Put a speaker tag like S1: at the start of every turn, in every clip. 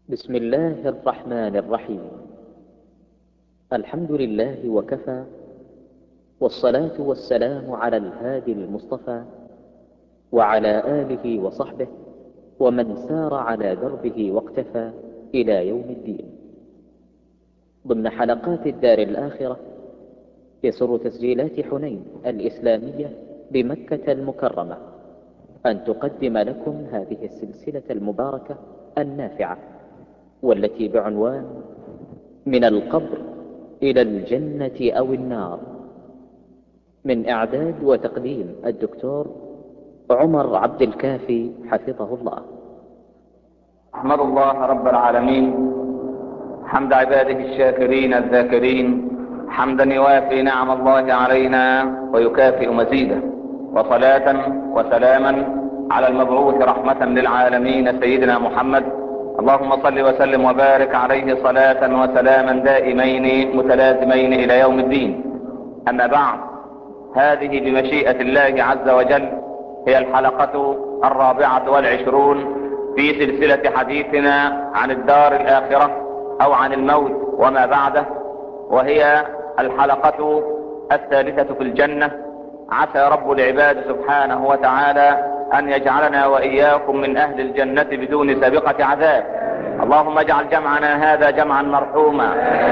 S1: بسم الله الرحمن الرحيم الحمد لله وكفى والصلاة والسلام على الهادي المصطفى وعلى آله وصحبه ومن سار على دربه واقتفى إلى يوم الدين ضمن حلقات الدار الآخرة يسر تسجيلات حنين الإسلامية بمكة المكرمة أن تقدم لكم هذه السلسلة المباركة النافعة والتي بعنوان من القبر إلى الجنة أو النار من إعداد وتقديم الدكتور عمر عبد الكافي حفظه الله
S2: أحمد الله رب العالمين حمد عباده الشاكرين الذاكرين حمدا يوافي نعم الله علينا ويكافئ مزيده وصلاة وسلاما على المبعوث رحمة للعالمين سيدنا محمد اللهم صل وسلم وبارك عليه صلاة وسلاما دائمين متلازمين الى يوم الدين اما بعد هذه بمشيئة الله عز وجل هي الحلقة الرابعة والعشرون في سلسلة حديثنا عن الدار الاخرة او عن الموت وما بعده وهي الحلقة الثالثة في الجنة عسى رب العباد سبحانه وتعالى ان يجعلنا واياكم من اهل الجنة بدون سابقة عذاب اللهم اجعل جمعنا هذا جمعا مرحوما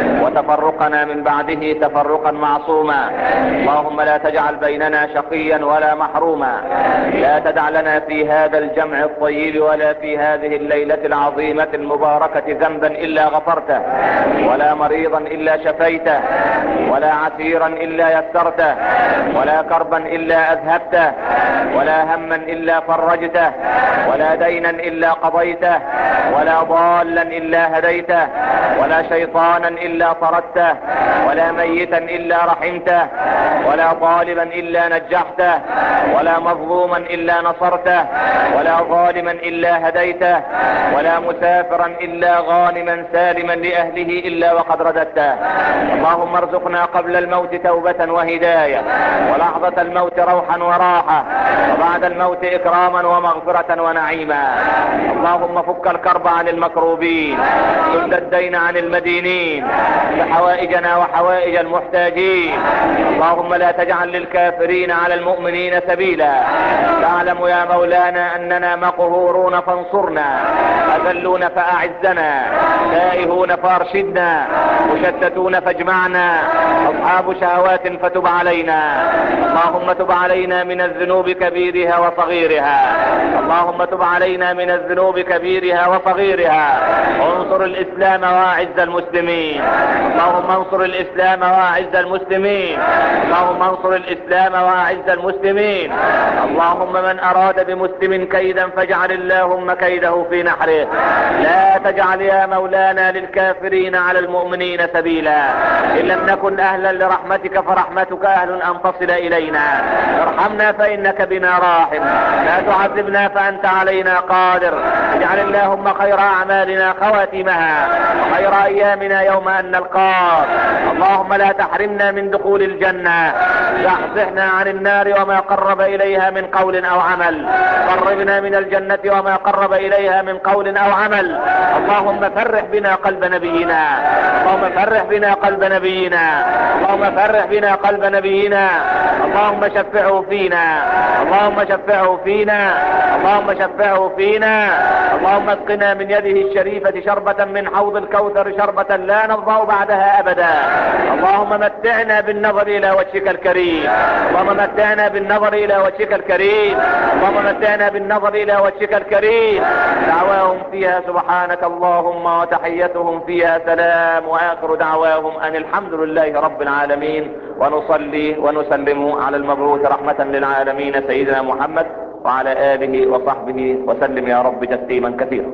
S2: وتفرقنا من بعده تفرقا معصوما اللهم لا تجعل بيننا شقيا ولا محروما لا تدع لنا في هذا الجمع الطيب ولا في هذه الليلة العظيمة المباركة ذنبا الا غفرته ولا مريضا الا شفيته ولا عسيرا الا يسرته ولا كربا الا اذهبته ولا هما الا فرجته ولا دينا الا قضيته ولا ضالا الا هديته ولا شيطانا الا طردته ولا ميتا الا رحمته ولا طالبا الا نجحته ولا مظلوما الا نصرته ولا ظالما الا هديته ولا مسافرا الا غانما سالما لاهله الا وقد رددته اللهم ارزقنا قبل الموت توبة وهداية ولحظة الموت روحا وراحة وبعد الموت اكراما ومغفرة ونعيما اللهم فك الكرب عن المكروبين سد الدين عن المدينين بحوائجنا وحوائج المحتاجين اللهم لا تجعل للكافرين على المؤمنين سبيلا تعلم يا مولانا اننا مقهورون فانصرنا اذلون فاعزنا تائهون فارشدنا مشتتون فاجمعنا اصحاب شهوات فتب علينا اللهم تب علينا من الذنوب كبيرها وصغيرها اللهم تب علينا من الذنوب كبيرها وصغيرها انصر الاسلام واعز المسلمين اللهم انصر الاسلام واعز المسلمين اللهم انصر الاسلام واعز المسلمين اللهم من اراد بمسلم كيدا فاجعل اللهم كيده في نحره لا تجعل يا مولانا للكافرين على المؤمنين سبيلا ان لم نكن اهلا لرحمتك فرحمتك اهل ان تصل الينا ارحمنا فانك بنا راحم لا تعذبنا فانت علينا قادر اجعل اللهم خير اعمالنا خواتمها وخير ايامنا يوم ان نلقاك اللهم لا تحرمنا من دخول الجنة زحزحنا عن النار وما قرب اليها من قول او عمل قربنا من الجنة وما قرب اليها من قول او عمل اللهم فرح بنا قلب نبينا اللهم فرح بنا قلب نبينا اللهم فرح بنا قلب نبينا اللهم شفعه فينا اللهم شفعه فينا اللهم شفعه فينا اللهم اسقنا من يده الشريفة شربة من حوض الكوثر شربة لا نضع بعدها ابدا اللهم متعنا بالنظر الى وجهك الكريم اللهم متعنا بالنظر الى وجهك الكريم اللهم متعنا بالنظر الى وجهك الكريم دعواهم فيها سبحانك اللهم وتحيتهم فيها سلام واخر دعواهم ان الحمد لله رب العالمين ونصلي ونسلم على المبعوث رحمة للعالمين سيدنا محمد وعلى اله وصحبه وسلم يا رب تسليما كثيرا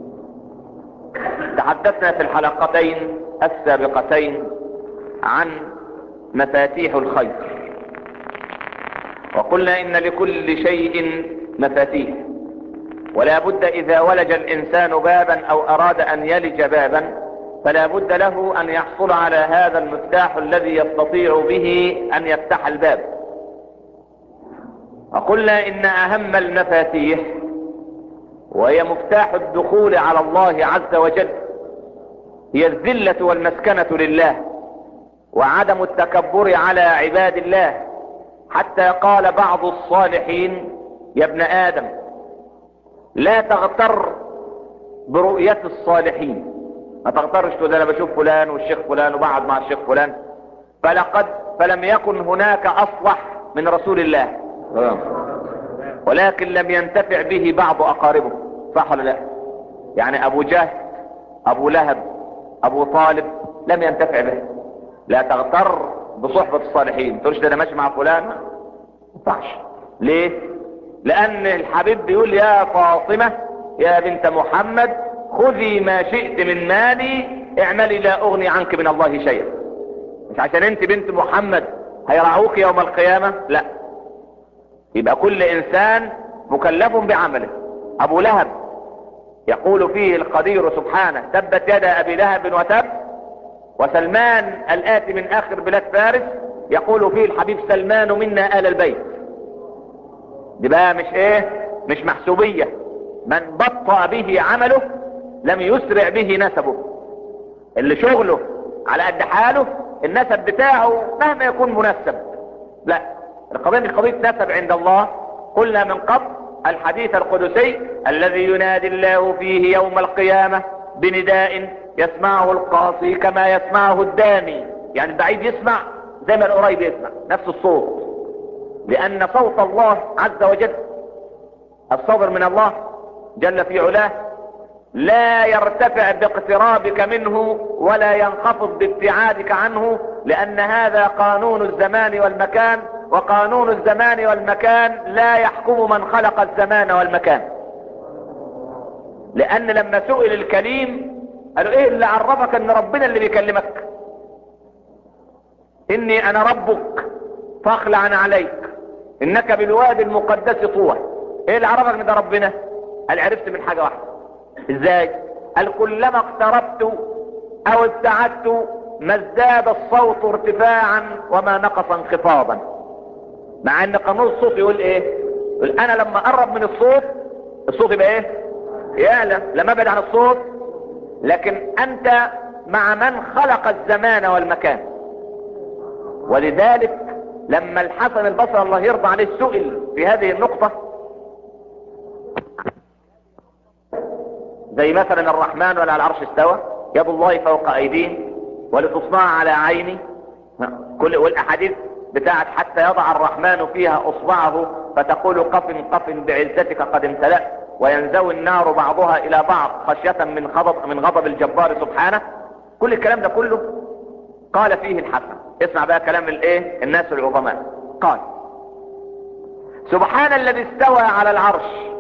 S2: تحدثنا في الحلقتين السابقتين عن مفاتيح الخير وقلنا ان لكل شيء مفاتيح ولا بد اذا ولج الانسان بابا او اراد ان يلج بابا فلا بد له ان يحصل على هذا المفتاح الذي يستطيع به ان يفتح الباب وقلنا ان اهم المفاتيح وهي مفتاح الدخول على الله عز وجل هي الذلة والمسكنة لله وعدم التكبر على عباد الله حتى قال بعض الصالحين يا ابن آدم لا تغتر برؤية الصالحين ما تغترش تقول انا بشوف فلان والشيخ فلان وبقعد مع الشيخ فلان فلقد فلم يكن هناك اصلح من رسول الله ولكن لم ينتفع به بعض اقاربه صح ولا لا يعني ابو جهل ابو لهب ابو طالب لم ينتفع به لا تغتر بصحبة الصالحين تقولش ده انا ماشي مع فلان ما ينفعش ليه لان الحبيب بيقول يا فاطمة يا بنت محمد خذي ما شئت من مالي اعملي لا اغني عنك من الله شيئا مش عشان انت بنت محمد هيرعوك يوم القيامة لا يبقى كل انسان مكلف بعمله ابو لهب يقول فيه القدير سبحانه تبت يد ابي لهب وتب وسلمان الاتي من اخر بلاد فارس يقول فيه الحبيب سلمان منا ال البيت دي بقى مش ايه مش محسوبية من بطأ به عمله لم يسرع به نسبه اللي شغله على قد حاله النسب بتاعه مهما يكون منسب لا القضية مش قضية نسب عند الله قلنا من قبل الحديث القدسي الذي ينادي الله فيه يوم القيامة بنداء يسمعه القاصي كما يسمعه الدامي يعني البعيد يسمع زي ما القريب يسمع نفس الصوت لان صوت الله عز وجل الصبر من الله جل في علاه لا يرتفع باقترابك منه ولا ينخفض بابتعادك عنه لان هذا قانون الزمان والمكان وقانون الزمان والمكان لا يحكم من خلق الزمان والمكان لان لما سئل الكليم قالوا ايه اللي عرفك ان ربنا اللي بيكلمك اني انا ربك فاخلع عليك انك بالوادي المقدس طوى ايه اللي عرفك ان ده ربنا قال عرفت من حاجة واحدة ازاي قال كلما اقتربت او ابتعدت ما ازداد الصوت ارتفاعا وما نقص انخفاضا مع ان قانون الصوت يقول ايه يقول انا لما اقرب من الصوت الصوت يبقى ايه يعلى لما ابعد عن الصوت لكن انت مع من خلق الزمان والمكان ولذلك لما الحسن البصري الله يرضى عليه سئل في هذه النقطة زي مثلا الرحمن ولا على العرش استوى يد الله فوق ايديهم ولتصنع على عيني كل والاحاديث بتاعت حتى يضع الرحمن فيها اصبعه فتقول قف قف بعزتك قد امتلأت وينزوي النار بعضها الى بعض خشية من غضب من غضب الجبار سبحانه كل الكلام ده كله قال فيه الحسن اسمع بقى كلام الايه الناس العظماء قال سبحان الذي استوى على العرش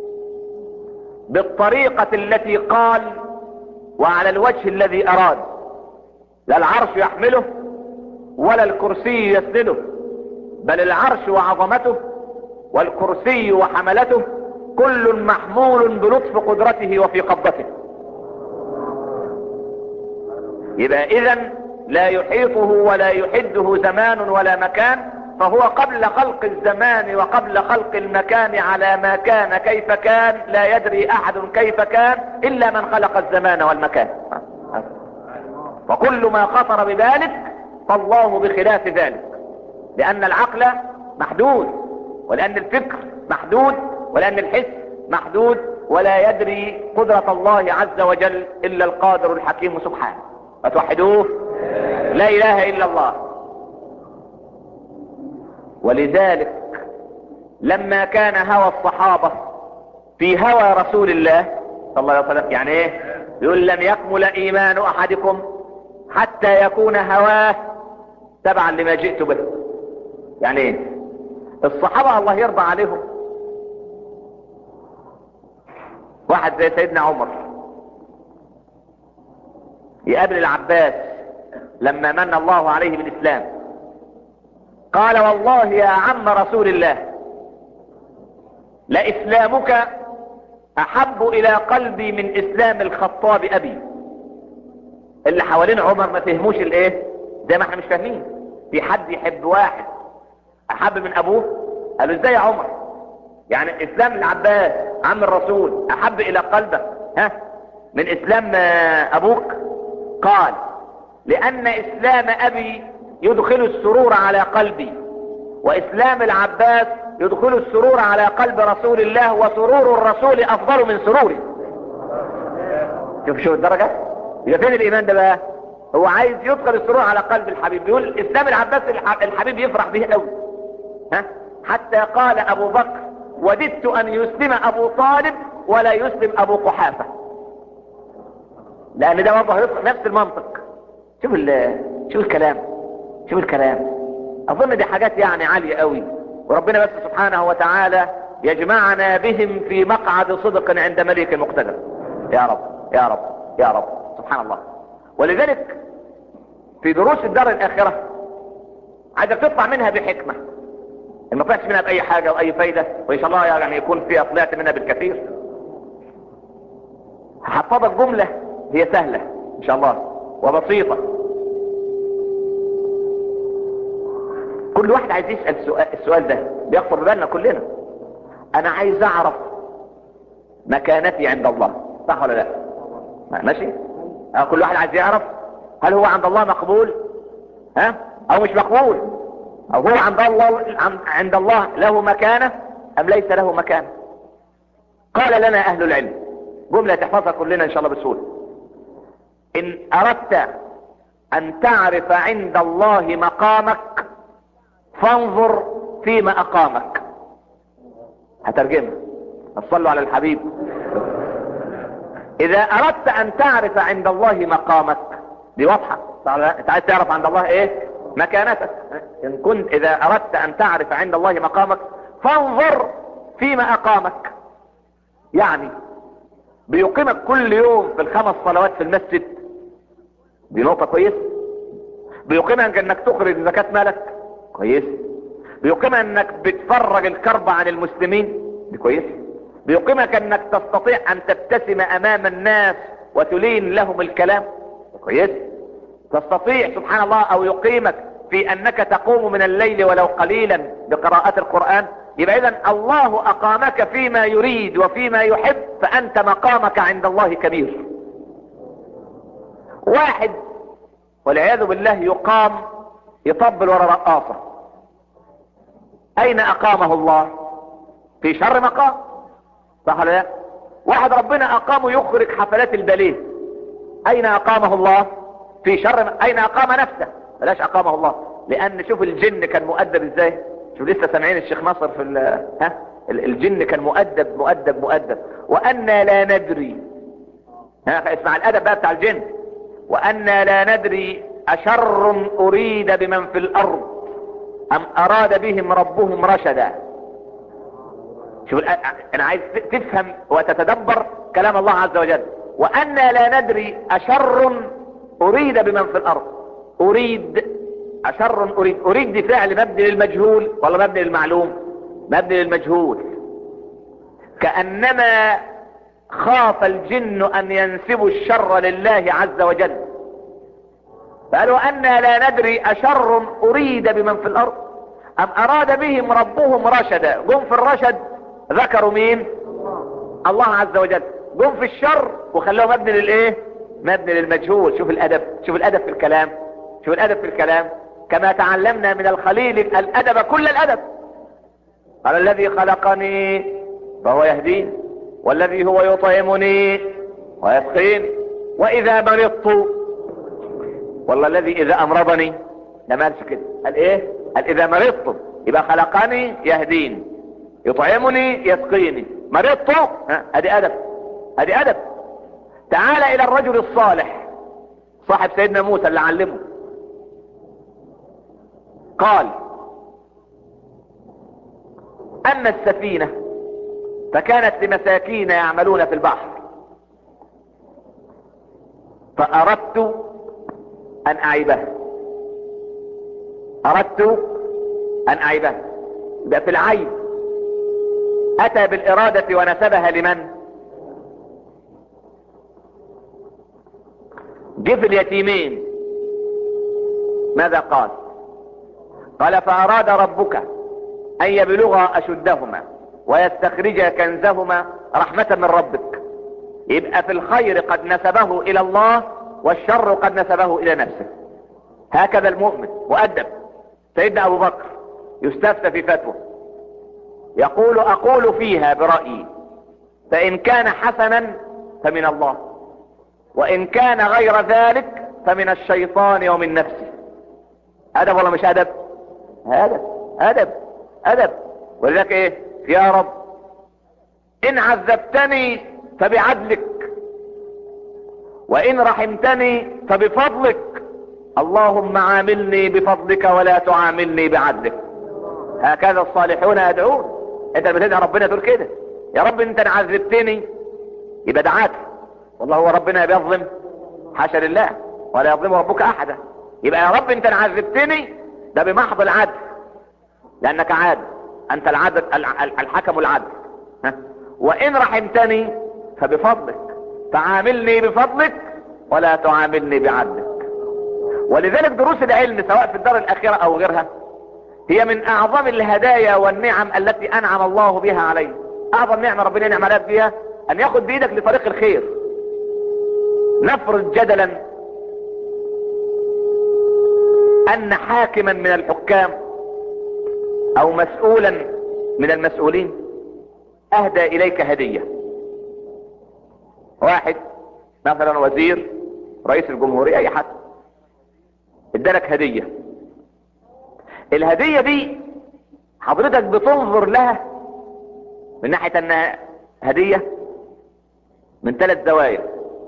S2: بالطريقة التي قال وعلى الوجه الذي اراد لا العرش يحمله ولا الكرسي يسنده بل العرش وعظمته والكرسي وحملته كل محمول بلطف قدرته وفي قبضته يبقى اذا لا يحيطه ولا يحده زمان ولا مكان فهو قبل خلق الزمان وقبل خلق المكان على ما كان كيف كان لا يدري احد كيف كان الا من خلق الزمان والمكان وكل ما خطر بذلك فالله بخلاف ذلك لان العقل محدود ولان الفكر محدود ولان الحس محدود ولا يدري قدرة الله عز وجل الا القادر الحكيم سبحانه فتوحدوه لا اله الا الله ولذلك لما كان هوى الصحابة في هوى رسول الله صلى الله عليه وسلم يعني ايه يقول لن يكمل ايمان احدكم حتى يكون هواه تبعا لما جئت به يعني ايه الصحابة الله يرضى عليهم واحد زي سيدنا عمر يقابل العباس لما من الله عليه بالاسلام قال والله يا عم رسول الله لاسلامك احب الى قلبي من اسلام الخطاب ابي اللي حوالين عمر ما فهموش الايه زي ما احنا مش فاهمين في حد يحب واحد احب من ابوه قالوا ازاي يا عمر يعني اسلام العباس عم الرسول احب الى قلبك ها من اسلام ابوك قال لان اسلام ابي يدخل السرور على قلبي واسلام العباس يدخل السرور على قلب رسول الله وسرور الرسول افضل من سروري شوف شوف الدرجة يبقى فين الايمان ده بقى هو عايز يدخل السرور على قلب الحبيب بيقول اسلام العباس الحبيب يفرح به قوي ها حتى قال ابو بكر وددت ان يسلم ابو طالب ولا يسلم ابو قحافة لان ده برضه هيدخل نفس المنطق شوف شوف الكلام شوف الكلام اظن دي حاجات يعني عالية قوي وربنا بس سبحانه وتعالى يجمعنا بهم في مقعد صدق عند ملك مقتدر يا رب يا رب يا رب سبحان الله ولذلك في دروس الدار الاخرة عايزك تطلع منها بحكمة ما طلعتش منها باي حاجة واي فايدة وان شاء الله يعني يكون فيها طلعت منها بالكثير هحفظك جملة هي سهلة ان شاء الله وبسيطة كل واحد عايز يسأل السؤال, السؤال ده بيخطر ببالنا كلنا انا عايز اعرف مكانتي عند الله صح ولا لا ماشي اه كل واحد عايز يعرف هل هو عند الله مقبول ها او مش مقبول او هو عند الله عند الله له مكانه ام ليس له مكانه قال لنا اهل العلم جملة تحفظها كلنا ان شاء الله بسهولة ان اردت ان تعرف عند الله مقامك فانظر فيما اقامك هترجمها صلوا على الحبيب اذا اردت ان تعرف عند الله مقامك دي واضحة انت عايز تعرف عند الله ايه مكانتك ان كنت اذا اردت ان تعرف عند الله مقامك فانظر فيما اقامك يعني بيقيمك كل يوم في الخمس صلوات في المسجد دي نقطة كويس بيقيمك انك تخرج زكاة مالك كويس بيقيمك انك بتفرج الكرب عن المسلمين دي كويس بيقيمك انك تستطيع ان تبتسم امام الناس وتلين لهم الكلام كويس تستطيع سبحان الله او يقيمك في انك تقوم من الليل ولو قليلا بقراءة القرآن يبقى اذا الله اقامك فيما يريد وفيما يحب فانت مقامك عند الله كبير واحد والعياذ بالله يقام يطبل ورا رقاصة اين اقامه الله في شر مقام صح ولا لا واحد ربنا اقامه يخرج حفلات الباليه اين اقامه الله في شر اين اقام نفسه بلاش اقامه الله لان شوف الجن كان مؤدب ازاي شوف لسه سامعين الشيخ ناصر في ها الجن كان مؤدب مؤدب مؤدب وأنا لا ندري ها اسمع الادب بقى بتاع الجن وأنا لا ندري اشر اريد بمن في الارض ام اراد بهم ربهم رشدا شوف انا عايز تفهم وتتدبر كلام الله عز وجل وأنا لا ندري اشر اريد بمن في الارض اريد اشر اريد اريد دي فعل مبني للمجهول ولا مبني للمعلوم مبني للمجهول كأنما خاف الجن ان ينسبوا الشر لله عز وجل قالوا أنا لا ندري اشر اريد بمن في الارض ام اراد بهم ربهم رشدا جم في الرشد ذكروا مين الله عز وجل جم في الشر وخلوه مبني للايه مبني للمجهول شوف الادب شوف الادب في الكلام شوف الادب في الكلام كما تعلمنا من الخليل الادب كل الادب قال الذي خلقني فهو يهدين والذي هو يطعمني ويسقين واذا مرضت والله الذي اذا امرضني لما قالش كده قال ايه قال اذا مرضت يبقى خلقني يهدين يطعمني يسقيني مرضت ادي ادب ادي ادب تعال الى الرجل الصالح صاحب سيدنا موسى اللي علمه قال اما السفينة فكانت لمساكين يعملون في البحر فاردت ان اعيبها اردت ان اعيبها يبقى في العيب اتى بالارادة ونسبها لمن جف اليتيمين ماذا قال قال فاراد ربك ان يبلغا اشدهما ويستخرج كنزهما رحمة من ربك يبقى في الخير قد نسبه الى الله والشر قد نسبه الى نفسه هكذا المؤمن مؤدب سيدنا ابو بكر يستفتى في فتوى يقول اقول فيها برأيي فان كان حسنا فمن الله وان كان غير ذلك فمن الشيطان ومن نفسه ادب ولا مش ادب ادب ادب ادب ولذلك ايه يا رب ان عذبتني فبعدلك وان رحمتني فبفضلك اللهم عاملني بفضلك ولا تعاملني بعدلك هكذا الصالحون يدعون انت لما تدعي ربنا تقول كده يا رب انت عذبتني يبقى دعاك والله هو ربنا بيظلم حاشا لله ولا يظلم ربك احدا يبقى يا رب انت عذبتني ده بمحض العدل لانك عادل انت العدل الحكم العدل ها؟ وان رحمتني فبفضلك فعاملني بفضلك ولا تعاملني بعدلك ولذلك دروس العلم سواء في الدار الاخرة او غيرها هي من اعظم الهدايا والنعم التي انعم الله بها علينا اعظم نعمة ربنا ينعم عليك بها ان ياخد بايدك لطريق الخير نفرض جدلا ان حاكما من الحكام او مسؤولا من المسؤولين اهدى اليك هدية واحد مثلا وزير رئيس الجمهورية اي حد ادالك هدية الهدية دي حضرتك بتنظر لها من ناحية انها هدية من ثلاث زوايا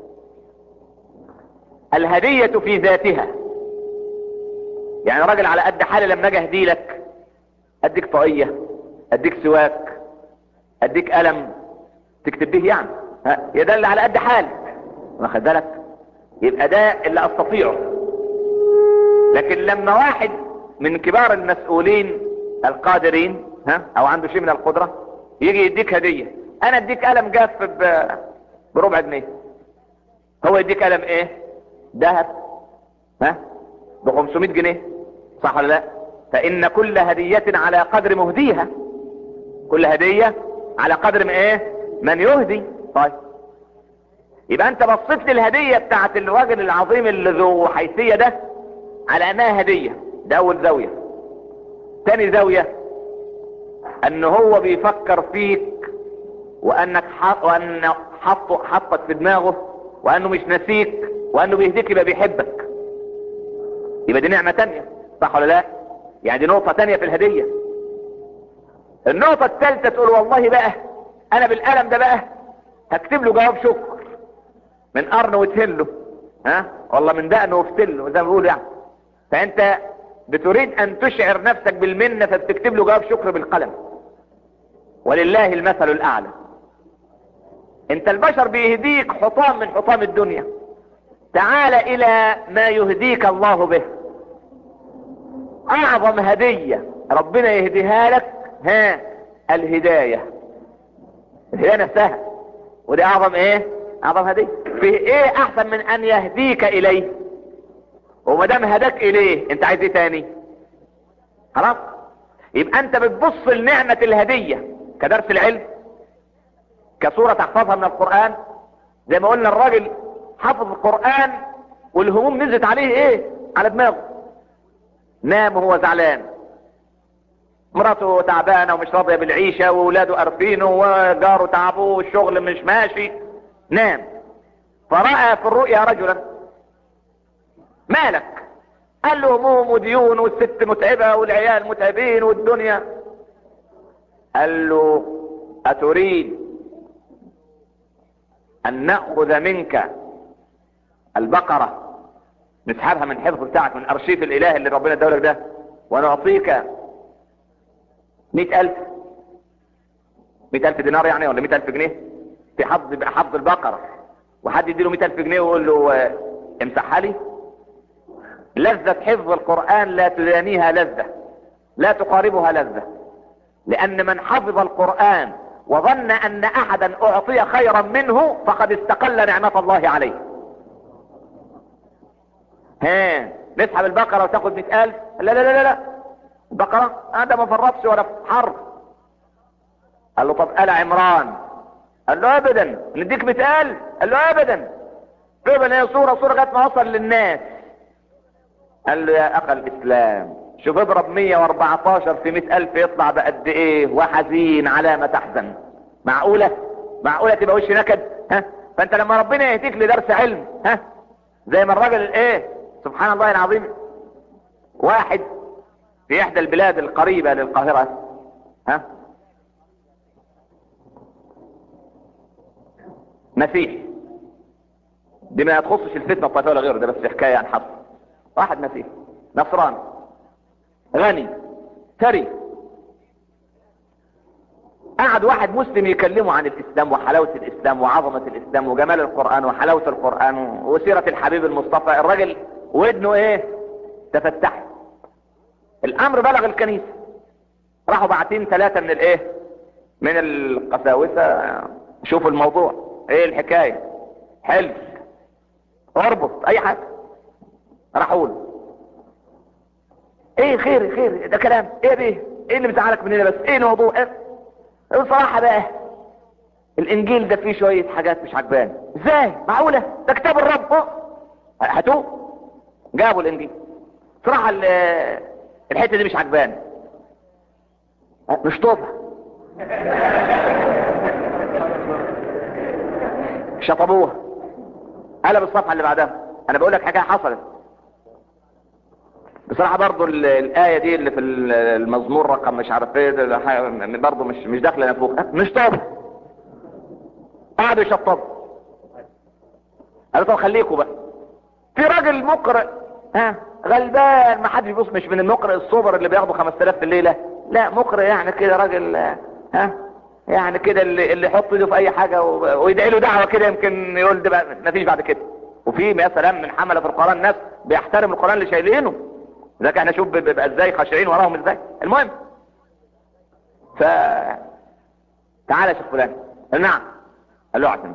S2: الهدية في ذاتها يعني راجل على قد حالي لما اجي اهدي لك اديك طاقية اديك سواك اديك قلم تكتب به يعني ها يدل على قد حالك واخد بالك يبقى ده اللي استطيعه لكن لما واحد من كبار المسؤولين القادرين ها او عنده شيء من القدرة يجي يديك هدية انا اديك قلم جاف بربع جنيه هو يديك قلم ايه ذهب ها ب 500 جنيه صح ولا لا فان كل هدية على قدر مهديها كل هدية على قدر ما ايه من يهدي طيب يبقى انت بصيت للهدية بتاعت الراجل العظيم اللي ذو حيثية ده على انها هدية ده اول زاوية تاني زاوية ان هو بيفكر فيك وانك حط وان حطه حطك في دماغه وانه مش نسيك وانه بيهديك يبقى بيحبك يبقى دي نعمة تانية صح ولا لا يعني دي نقطة تانية في الهدية النقطة الثالثة تقول والله بقى انا بالقلم ده بقى هكتب له جواب شكر من قرن وتهله ها والله من دقن وفتله زي ما بيقولوا يعني فانت بتريد ان تشعر نفسك بالمنة فبتكتب له جواب شكر بالقلم ولله المثل الاعلى انت البشر بيهديك حطام من حطام الدنيا تعال الى ما يهديك الله به اعظم هدية ربنا يهديها لك ها الهداية الهداية نفسها ودي اعظم ايه اعظم هدية في ايه احسن من ان يهديك اليه وما دام هداك اليه انت عايز ايه تاني خلاص يبقى انت بتبص لنعمة الهدية كدرس العلم كسورة تحفظها من القرآن زي ما قلنا الراجل حفظ القرآن والهموم نزلت عليه ايه على دماغه نام وهو زعلان مراته تعبانة ومش راضية بالعيشة وولاده قرفينه وجاره تعبوه والشغل مش ماشي نام فرأى في الرؤيا رجلا مالك قال له هموم وديون والست متعبة والعيال متعبين والدنيا قال له أتريد أن نأخذ منك البقرة نسحبها من حفظ بتاعك من أرشيف الإله اللي ربنا ادالك ده ونعطيك مئة ألف مئة ألف دينار يعني ولا مئة ألف جنيه في حفظ حفظ البقرة وحد يديله مئة ألف جنيه ويقول له امسحها لي لذة حفظ القرآن لا تدانيها لذة لا تقاربها لذة لأن من حفظ القرآن وظن أن أحدا أعطي خيرا منه فقد استقل نعمة الله عليه ها نسحب البقرة وتاخد مئة ألف لا لا لا لا البقرة هذا ما فرطش ولا في حرب قال له طب آل عمران قال له ابدا نديك مثال قال له ابدا قبل هي صورة صورة لغايه ما وصل للناس قال له يا اخ الاسلام شوف اضرب 114 في 100 الف يطلع بقد ايه وحزين على ما تحزن معقولة معقولة تبقى وش نكد ها فانت لما ربنا يهديك لدرس علم ها زي ما الراجل الايه سبحان الله العظيم واحد في احدى البلاد القريبة للقاهرة ها مسيحي دي ما تخصش الفتنة الطائفية ولا غيره ده بس حكاية عن حصر واحد مسيحي نصراني غني ثري قعد واحد مسلم يكلمه عن الاسلام وحلاوة الاسلام وعظمة الاسلام وجمال القرآن وحلاوة القرآن وسيرة الحبيب المصطفى الراجل ودنه ايه تفتح الامر بلغ الكنيسة راحوا بعتين ثلاثة من الايه من القساوسة شوفوا الموضوع ايه الحكاية حلف اربط اي حاجة راحوا له ايه خير خير ده كلام ايه بيه ايه اللي مزعلك مننا بس ايه الموضوع ايه بصراحة بقى الانجيل ده فيه شوية حاجات مش عجباني ازاي معقولة ده كتاب الرب أه. هاتوه جابوا الانجيل صراحة الحتة دي مش عجباني مش طوبة شطبوها قلب الصفحة اللي بعدها انا بقول لك حكاية حصلت بصراحة برضو الآية دي اللي في المزمور رقم مش عارف ايه برضو مش مش داخلة نفوخ مش طب قعدوا يشطبوا قالوا طب خليكوا بقى في راجل مقرئ ها غلبان ما حدش يبص مش من المقرئ الصبر اللي بياخدوا 5000 في الليلة لا مقرئ يعني كده راجل ها يعني كده اللي اللي يحط ايده في اي حاجة ويدعي له دعوة كده يمكن يقول ده بقى مفيش بعد كده وفي يا سلام من حملة في القرآن ناس بيحترم القرآن اللي شايلينه ذاك احنا شوف بيبقى ازاي خاشعين وراهم ازاي المهم ف تعالى يا شيخ فلان قال نعم قال له اعتم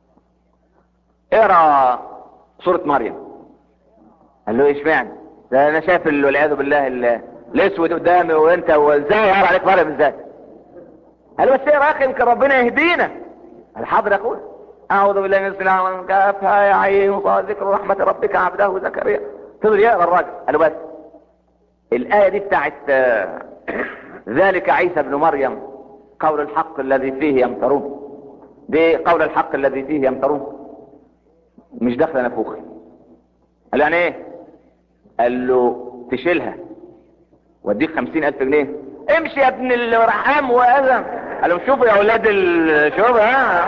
S2: اقرا سورة مريم قال له ايش معنى ده انا شايف والعياذ بالله الاسود قدامي وانت وازاي اقرا عليك مريم ازاي قال له بس اقرا يا اخي يمكن ربنا يهدينا قال حاضر اقول اعوذ بالله من الشيطان كافها يا عين ذكر رحمة ربك عبده زكريا فضل يقرا الراجل قال له بس الآية دي بتاعت ذلك عيسى ابن مريم قول الحق الذي فيه يمترون دي قول الحق الذي فيه يمترون مش داخله نفوخي قال يعني ايه قال له تشيلها واديك خمسين الف جنيه امشي يا ابن الرحام واذن قال لهم شوفوا يا اولاد الشوف ها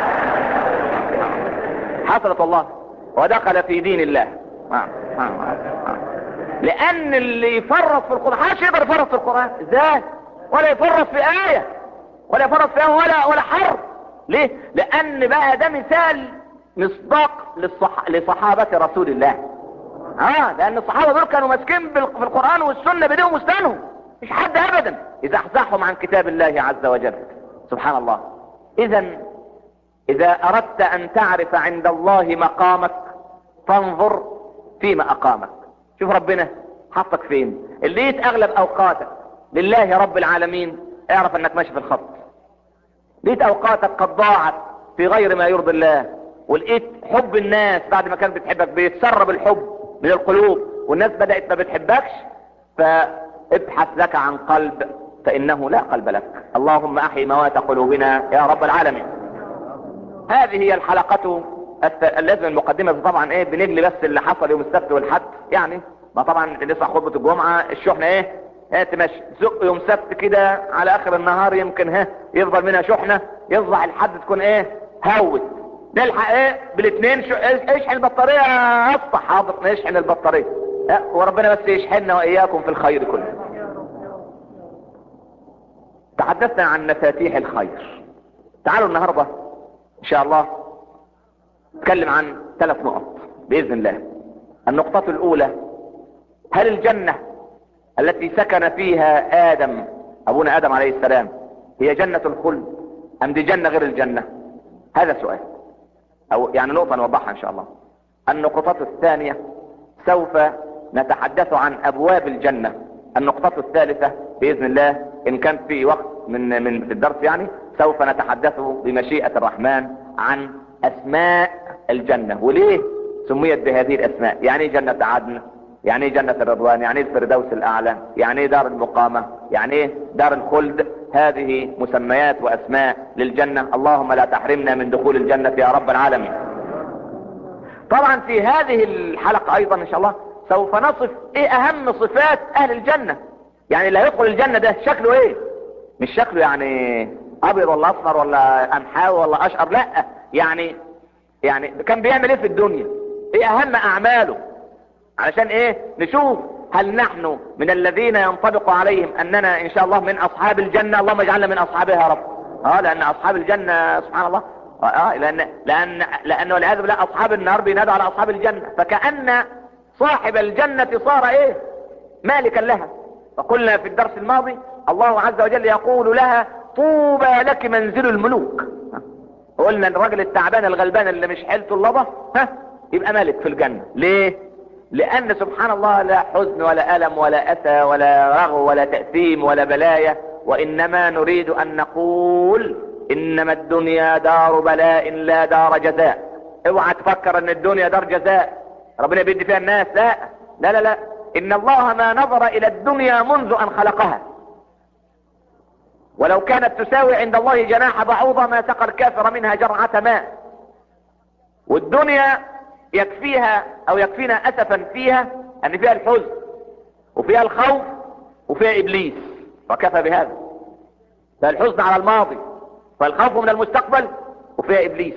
S2: حصلت الله ودخل في دين الله آه. آه. آه. لان اللي يفرط في القرآن محدش يقدر يفرط في القرآن ازاي ولا يفرط في آية ولا يفرط في آية ولا ولا حرف ليه لان بقى ده مثال مصداق للصح... لصحابة رسول الله اه لان الصحابة دول كانوا ماسكين بال... في القرآن والسنة بديهم وستانهم مش حد ابدا يزحزحهم عن كتاب الله عز وجل سبحان الله اذا اذا اردت ان تعرف عند الله مقامك فانظر فيما اقامك شوف ربنا حطك فين اللي لقيت اغلب اوقاتك لله رب العالمين اعرف انك ماشي في الخط لقيت اوقاتك قد ضاعت في غير ما يرضي الله ولقيت حب الناس بعد ما كانت بتحبك بيتسرب الحب من القلوب والناس بدأت ما بتحبكش فابحث لك عن قلب فانه لا قلب لك اللهم احي موات قلوبنا يا رب العالمين هذه هي الحلقة لازم المقدمة طبعا ايه بنجلي بس اللي حصل يوم السبت والحد يعني ما طبعا لسه خطبة الجمعة الشحنة ايه ايه تمشي زق يوم سبت كده على اخر النهار يمكن ها يفضل منها شحنة يطلع الحد تكون ايه هوت نلحق ايه بالاثنين شو اشحن البطارية اصبح حاضر نشحن البطارية اه وربنا بس يشحننا واياكم في الخير كله تحدثنا عن مفاتيح الخير تعالوا النهاردة ان شاء الله نتكلم عن ثلاث نقط بإذن الله النقطة الأولى هل الجنة التي سكن فيها آدم أبونا آدم عليه السلام هي جنة الخلد أم دي جنة غير الجنة هذا سؤال أو يعني نقطة نوضحها إن شاء الله النقطة الثانية سوف نتحدث عن أبواب الجنة النقطة الثالثة بإذن الله إن كان في وقت من من في الدرس يعني سوف نتحدث بمشيئة الرحمن عن اسماء الجنة وليه سميت بهذه الاسماء يعني جنة عدن يعني ايه جنة الرضوان يعني ايه الفردوس الاعلى يعني ايه دار المقامة يعني ايه دار الخلد هذه مسميات واسماء للجنة اللهم لا تحرمنا من دخول الجنة يا رب العالمين طبعا في هذه الحلقة ايضا ان شاء الله سوف نصف ايه اهم صفات اهل الجنة يعني اللي هيدخل الجنة ده شكله ايه مش شكله يعني ابيض ولا اصفر ولا امحاوي ولا اشقر لا يعني يعني كان بيعمل ايه في الدنيا ايه اهم اعماله علشان ايه نشوف هل نحن من الذين ينطبق عليهم اننا ان شاء الله من اصحاب الجنة اللهم اجعلنا من اصحابها يا رب اه لان اصحاب الجنة سبحان الله اه لان لان لانه والعياذ بالله اصحاب النار بينادوا على اصحاب الجنة فكأن صاحب الجنة صار ايه مالكا لها فقلنا في الدرس الماضي الله عز وجل يقول لها طوبى لك منزل الملوك قلنا الراجل التعبان الغلبان اللي مش حيلته اللبة ها يبقى مالك في الجنة ليه لان سبحان الله لا حزن ولا الم ولا اسى ولا رغو ولا تأثيم ولا بلايا وانما نريد ان نقول انما الدنيا دار بلاء لا دار جزاء اوعى تفكر ان الدنيا دار جزاء ربنا بيدي فيها الناس لا لا لا لا ان الله ما نظر الى الدنيا منذ ان خلقها ولو كانت تساوي عند الله جناح بعوضة ما سقى الكافر منها جرعة ماء والدنيا يكفيها او يكفينا اسفا فيها ان فيها الحزن وفيها الخوف وفيها ابليس وكفى بهذا فالحزن على الماضي فالخوف من المستقبل وفيها ابليس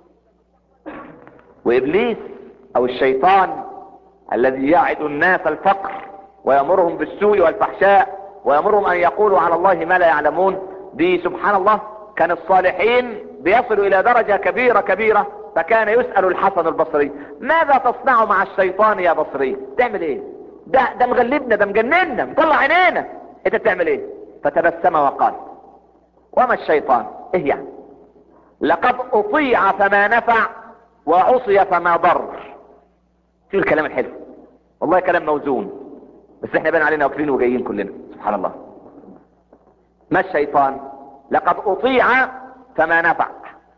S2: وابليس او الشيطان الذي يعد الناس الفقر ويأمرهم بالسوء والفحشاء ويأمرهم ان يقولوا على الله ما لا يعلمون دي سبحان الله كان الصالحين بيصلوا الى درجة كبيرة كبيرة فكان يسأل الحسن البصري ماذا تصنع مع الشيطان يا بصري تعمل ايه ده ده مغلبنا ده مجننا مطلع عينينا انت بتعمل ايه فتبسم وقال وما الشيطان ايه يعني لقد اطيع فما نفع وعصي فما ضر شو الكلام الحلو والله كلام موزون بس احنا بان علينا واكلين وجايين كلنا سبحان الله ما الشيطان لقد اطيع فما نفع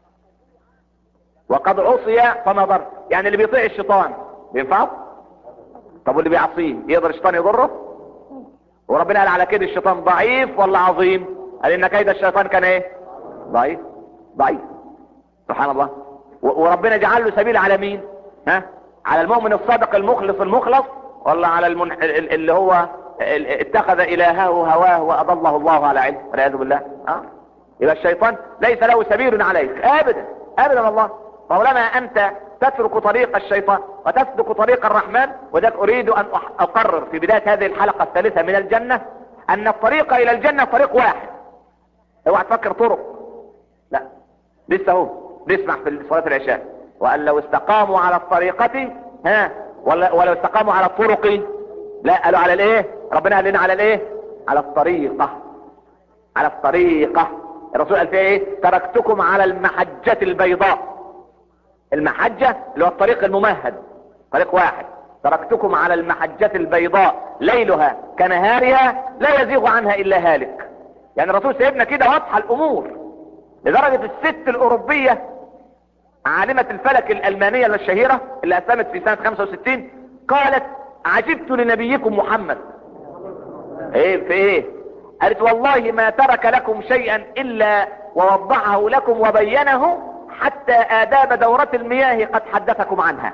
S2: وقد عصي فما ضر يعني اللي بيطيع الشيطان بينفعه طب واللي بيعصيه يقدر الشيطان يضره وربنا قال على كده الشيطان ضعيف ولا عظيم قال ان كيد الشيطان كان ايه ضعيف ضعيف سبحان الله وربنا جعل له سبيل على مين ها على المؤمن الصادق المخلص المخلص ولا على المن... اللي هو اتخذ الهه هواه واضله الله على علم والعياذ بالله ها يبقى الشيطان ليس له سبيل عليك ابدا ابدا والله طالما انت تترك طريق الشيطان وتسلك طريق الرحمن وذلك اريد ان اقرر في بداية هذه الحلقة الثالثة من الجنة ان الطريق الى الجنة طريق واحد اوعى تفكر طرق لا لسه هو نسمع في صلاة العشاء وان لو استقاموا على الطريقة ها ولا ولو استقاموا على الطرق لا قالوا على الايه ربنا قال لنا على الايه على الطريقة على الطريقة الرسول قال فيها ايه تركتكم على المحجة البيضاء المحجة اللي هو الطريق الممهد طريق واحد تركتكم على المحجة البيضاء ليلها كنهارها لا يزيغ عنها الا هالك يعني الرسول سيبنا كده واضحة الامور لدرجة الست الاوروبية عالمة الفلك الالمانية الشهيرة اللي اسلمت في سنة 65 قالت عجبت لنبيكم محمد ايه في ايه قالت والله ما ترك لكم شيئا الا ووضحه لكم وبينه حتى آداب دورة المياه قد حدثكم عنها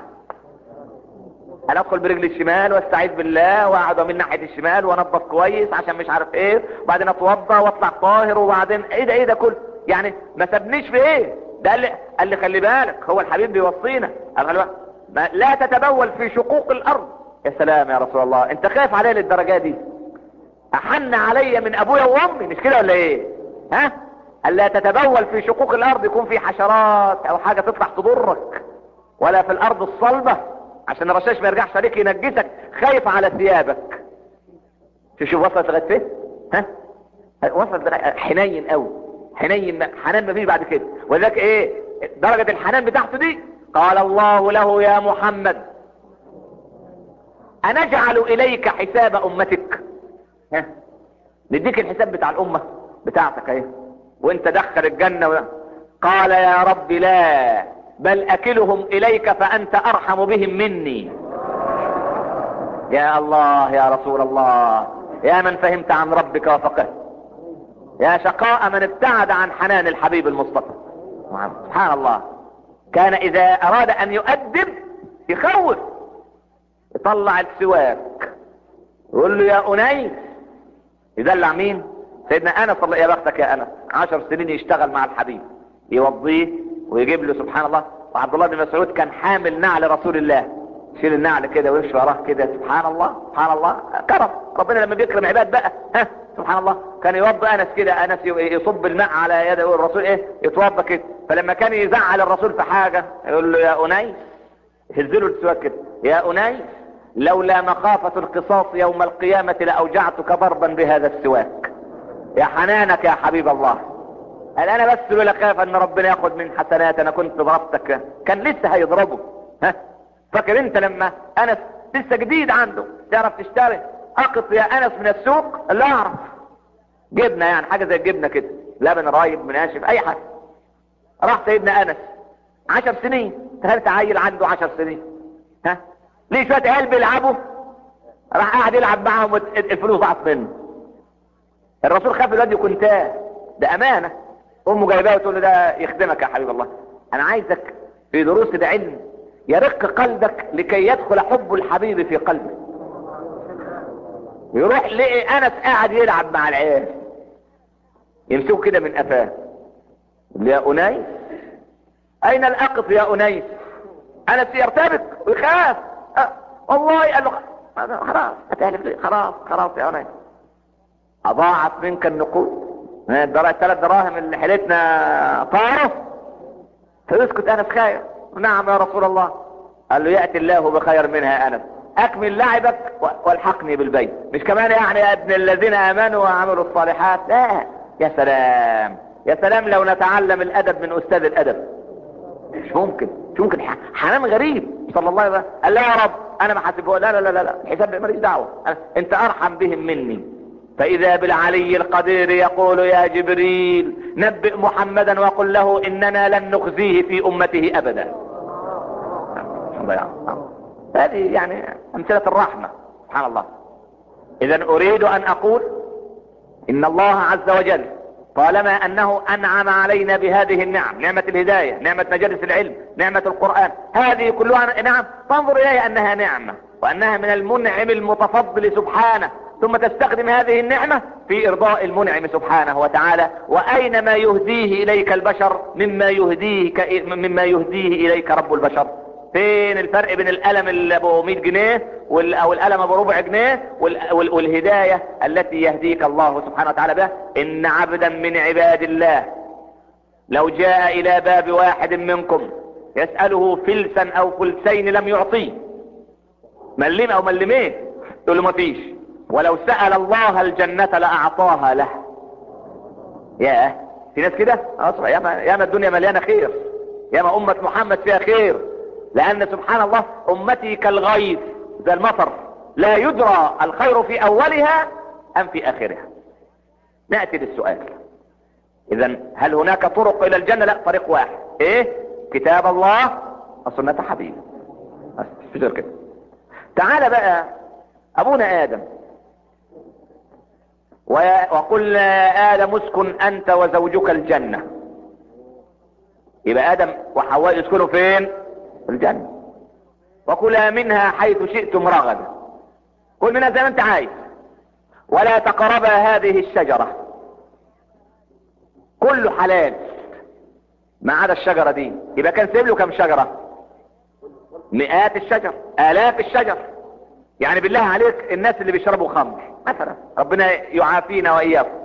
S2: انا ادخل برجلي الشمال واستعيذ بالله واقعد من ناحية الشمال وانضف كويس عشان مش عارف ايه وبعدين اتوضى واطلع طاهر وبعدين ايه ده ايه ده كله يعني ما سابنيش في ايه ده قال لي, قال لي خلي بالك هو الحبيب بيوصينا قال خلي بالك لا تتبول في شقوق الارض يا سلام يا رسول الله انت خايف عليا للدرجة دي احن عليا من ابويا وامي مش كده ولا ايه ها الا تتبول في شقوق الارض يكون في حشرات او حاجة تطلع تضرك ولا في الارض الصلبة عشان الرشاش ما يرجعش عليك ينجسك خايف على ثيابك تشوف وصلت لغايه فين ها وصلت حنين قوي حنين حنان ما فيش بعد كده ولذلك ايه درجة الحنان بتاعته دي قال الله له يا محمد أنجعل إليك حساب أمتك ها نديك الحساب بتاع الأمة بتاعتك اهي وانت دخل الجنة و... قال يا رب لا بل اكلهم اليك فانت ارحم بهم مني يا الله يا رسول الله يا من فهمت عن ربك وفقه يا شقاء من ابتعد عن حنان الحبيب المصطفى سبحان الله كان اذا اراد ان يؤدب يخوف يطلع السواك يقول له يا انيس يدلع مين سيدنا انس الله يا بختك يا انس عشر سنين يشتغل مع الحبيب يوضيه ويجيب له سبحان الله وعبد الله بن مسعود كان حامل نعل رسول الله يشيل النعل كده ويمشي وراه كده سبحان الله سبحان الله كرم ربنا لما بيكرم عباد بقى ها سبحان الله كان يوضى انس كده انس يصب الماء على يد الرسول ايه يتوضى كده فلما كان يزعل الرسول في حاجه يقول له يا انيس يهزله السواك كده يا انيس لولا مخافة القصاص يوم القيامة لأوجعتك ضربا بهذا السواك يا حنانك يا حبيب الله قال انا بس لولا خاف ان ربنا ياخد من حسنات انا كنت ضربتك كان لسه هيضربه ها فاكر انت لما انس لسه جديد عنده تعرف تشتري اقط يا انس من السوق لا اعرف جبنه يعني حاجه زي الجبنه كده لبن رايب مناشف اي حاجه راح سيدنا انس عشر سنين تخيل عيل عنده عشر سنين ها ليه شويه عيال بيلعبوا راح قاعد يلعب معاهم الفلوس ضاعت منه الرسول خاف الواد يكون تاه ده امانه امه جايباه وتقول له ده يخدمك يا حبيب الله انا عايزك في دروس العلم يرق قلبك لكي يدخل حب الحبيب في قلبك يروح لقي انس قاعد يلعب مع العيال يمسكه كده من قفاه يا انيس اين الاقف يا انيس انس يرتبك ويخاف أه والله قال له خلاص هتهلف خلاص خلاص يا انيس اضاعت منك النقود الثلاث دراهم اللي حيلتنا طاروا فيسكت انس خايف نعم يا رسول الله قال له يأتي الله بخير منها يا انس اكمل لعبك والحقني بالبيت مش كمان يعني يا ابن الذين امنوا وعملوا الصالحات لا يا سلام يا سلام لو نتعلم الادب من استاذ الادب مش ممكن مش ممكن حنان غريب صلى الله عليه وسلم قال لا يا رب انا ما حاسبه لا لا لا لا الحساب ماليش دعوه انت ارحم بهم مني فإذا بالعلي القدير يقول يا جبريل نبئ محمدا وقل له إننا لن نخزيه في أمته أبدا هذه يعني أمثلة الرحمة سبحان الله إذا أريد أن أقول إن الله عز وجل طالما أنه أنعم علينا بهذه النعم نعمة الهداية نعمة مجالس العلم نعمة القرآن هذه كلها نعم فانظر إليها أنها نعمة وأنها من المنعم المتفضل سبحانه ثم تستخدم هذه النعمة في ارضاء المنعم سبحانه وتعالى واين ما يهديه اليك البشر مما يهديه مما يهديه اليك رب البشر فين الفرق بين الالم اللي ابو 100 جنيه او الالم ابو ربع جنيه والهداية التي يهديك الله سبحانه وتعالى بها ان عبدا من عباد الله لو جاء الى باب واحد منكم يسأله فلسا او فلسين لم يعطيه ملم او ملمين تقول له ما فيش ولو سأل الله الجنة لأعطاها له ياه في ناس كده اصلا ياما ياما الدنيا مليانة خير ياما أمة محمد فيها خير لأن سبحان الله أمتي كالغيث زي المطر لا يدرى الخير في أولها أم في آخرها نأتي للسؤال إذا هل هناك طرق إلى الجنة لا طريق واحد إيه كتاب الله وسنة حبيبه بس مش غير كده تعال بقى أبونا آدم وقلنا آدم اسكن أنت وزوجك الجنة يبقى آدم وحواء يسكنوا فين الجنة وكلا منها حيث شئتم رغدا كل منها زي ما انت عايز ولا تقربا هذه الشجرة كله حلال ما عدا الشجرة دي يبقى كان سيب له كم شجرة مئات الشجر آلاف الشجر يعني بالله عليك الناس اللي بيشربوا خمر مثلا ربنا يعافينا واياكم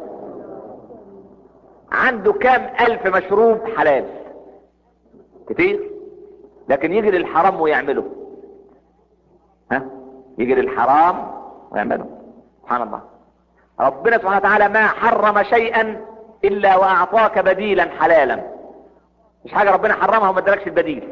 S2: عنده كام الف مشروب حلال كتير لكن يجي للحرام ويعمله ها يجي للحرام ويعمله سبحان الله ربنا سبحانه وتعالى ما حرم شيئا الا واعطاك بديلا حلالا مش حاجة ربنا حرمها وما ادالكش البديل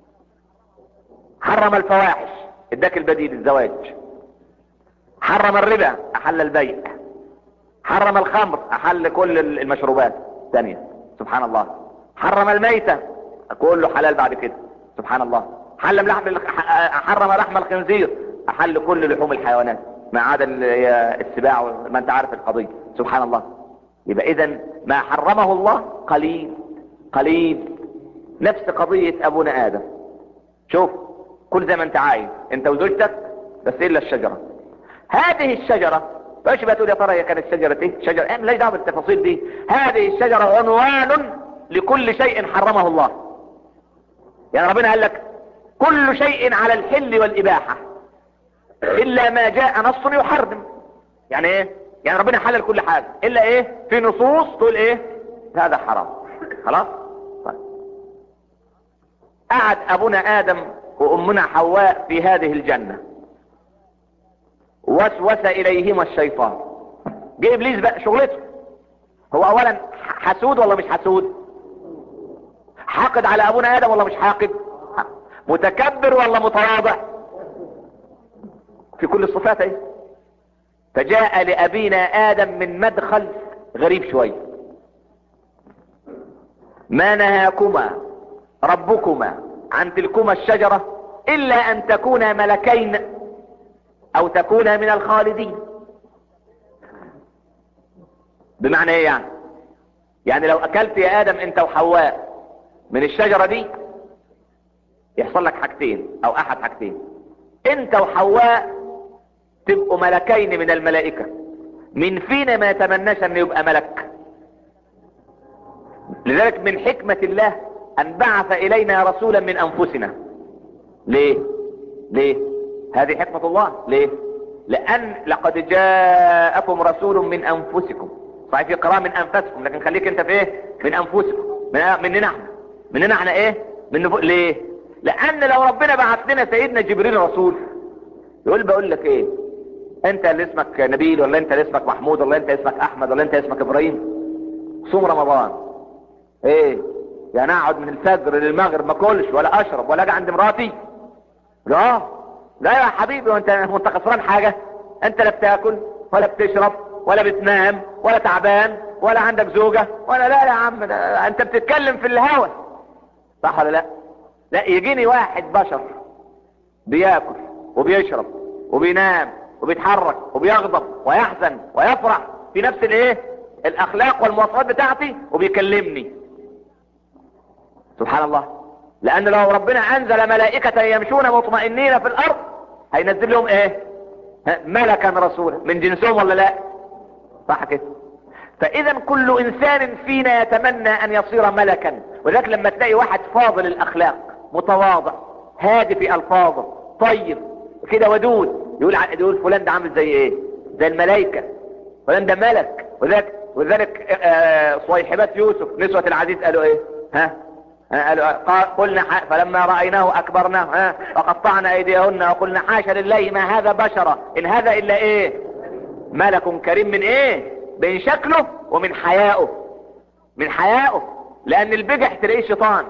S2: حرم الفواحش اداك البديل الزواج حرم الربا احل البيع حرم الخمر احل كل المشروبات ثانية سبحان الله حرم الميتة كله حلال بعد كده سبحان الله حرم لحم حرم لحم الخنزير احل كل لحوم الحيوانات ما عدا السباع ما انت عارف القضية سبحان الله يبقى اذا ما حرمه الله قليل قليل نفس قضية ابونا ادم شوف كل زي ما انت عايز انت وزوجتك بس الا الشجرة هذه الشجرة فايش بقى تقول يا ترى هي كانت شجرة ايه شجرة ايه ملاش دعوه بالتفاصيل دي هذه الشجرة عنوان لكل شيء حرمه الله يعني ربنا قال لك كل شيء على الحل والاباحة الا ما جاء نص يحرم يعني ايه يعني ربنا حلل كل حاجة الا ايه في نصوص تقول ايه هذا حرام خلاص طيب. قعد ابونا ادم وامنا حواء في هذه الجنة وسوس اليهما الشيطان جه ابليس بقى شغلته هو اولا حسود ولا مش حسود حاقد على ابونا ادم ولا مش حاقد متكبر ولا متواضع في كل الصفات ايه فجاء لابينا ادم من مدخل غريب شويه ما نهاكما ربكما عن تلكما الشجرة الا ان تكونا ملكين او تكونا من الخالدين بمعنى ايه يعني يعني لو اكلت يا ادم انت وحواء من الشجرة دي يحصل لك حاجتين او احد حاجتين انت وحواء تبقوا ملكين من الملائكة من فينا ما يتمناش ان يبقى ملك لذلك من حكمة الله ان بعث الينا رسولا من انفسنا ليه ليه هذه حكمة الله ليه لان لقد جاءكم رسول من انفسكم صحيح في قراءة من انفسكم لكن خليك انت في ايه من انفسكم من مننا احنا مننا احنا ايه من نفو... ليه لان لو ربنا بعث لنا سيدنا جبريل رسول يقول بقول لك ايه انت اللي اسمك نبيل ولا انت اللي اسمك محمود ولا انت اسمك احمد ولا انت اسمك ابراهيم صوم رمضان ايه يعني اقعد من الفجر للمغرب ما اكلش ولا اشرب ولا اجي عند مراتي لا لا يا حبيبي وانت وانت خسران حاجه انت لا بتاكل ولا بتشرب ولا بتنام ولا تعبان ولا عندك زوجه ولا لا يا عم ده انت بتتكلم في الهوى صح ولا لا لا يجيني واحد بشر بياكل وبيشرب وبينام وبيتحرك وبيغضب ويحزن ويفرح في نفس الايه الاخلاق والمواصفات بتاعتي وبيكلمني سبحان الله لان لو ربنا انزل ملائكة يمشون مطمئنين في الارض هينزل لهم ايه ملكا رسولا من جنسهم ولا لا صح كده فاذا كل انسان فينا يتمنى ان يصير ملكا ولذلك لما تلاقي واحد فاضل الاخلاق متواضع هادي في الفاظه طيب كده ودود يقول يقول فلان ده عامل زي ايه زي الملائكه فلان ده ملك وذلك وذلك صويحبات يوسف نسوة العزيز قالوا ايه ها قالوا قلنا فلما رأيناه اكبرناه ها وقطعنا ايديهن وقلنا حاشا لله ما هذا بشرا ان هذا الا ايه ملك كريم من ايه من شكله ومن حيائه من حيائه لان البجح تلاقيه شيطان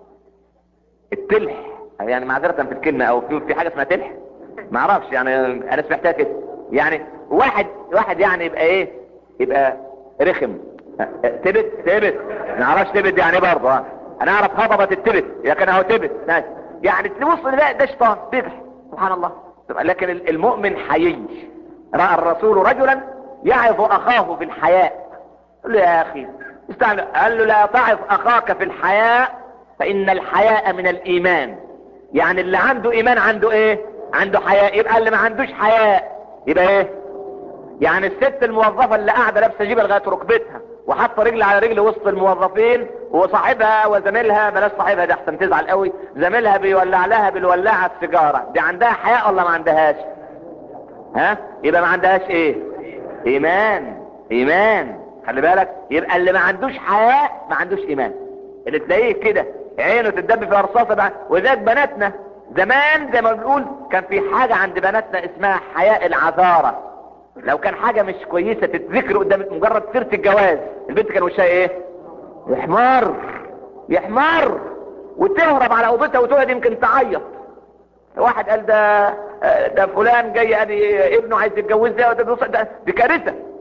S2: التلح يعني معذرة في الكلمة او في, في حاجة اسمها تلح ما اعرفش يعني انا سمعتها كده يعني واحد واحد يعني يبقى ايه يبقى رخم تبت تبت ما اعرفش تبت يعني ايه برضه انا اعرف هضبة التبت لكن اهو تبت يعني تبص لا ده شيطان بجح سبحان الله لكن المؤمن حيي رأى الرسول رجلا يعظ اخاه في الحياء قال له يا اخي استعمل قال له لا تعظ اخاك في الحياء فان الحياء من الايمان يعني اللي عنده ايمان عنده ايه عنده حياء يبقى اللي ما عندوش حياء يبقى ايه يعني الست الموظفة اللي قاعدة لابسة جيبة لغاية ركبتها وحاطة رجل على رجل وسط الموظفين وصاحبها وزميلها بلاش صاحبها دي احسن تزعل قوي زميلها بيولع لها بالولاعة السيجارة دي عندها حياء ولا ما عندهاش ها يبقى ما عندهاش ايه ايمان ايمان خلي بالك يبقى اللي ما عندوش حياء ما عندوش ايمان اللي تلاقيه كده عينه تدب في رصاصة بقى وذاك بناتنا زمان زي ما بنقول كان في حاجة عند بناتنا اسمها حياء العذارة لو كان حاجة مش كويسة تتذكر قدام مجرد سيرة الجواز البنت كان وشها ايه يحمر يحمر وتهرب على اوضتها وتقعد يمكن تعيط واحد قال ده ده فلان جاي ادي ابنه عايز يتجوز ده ده دي كارثه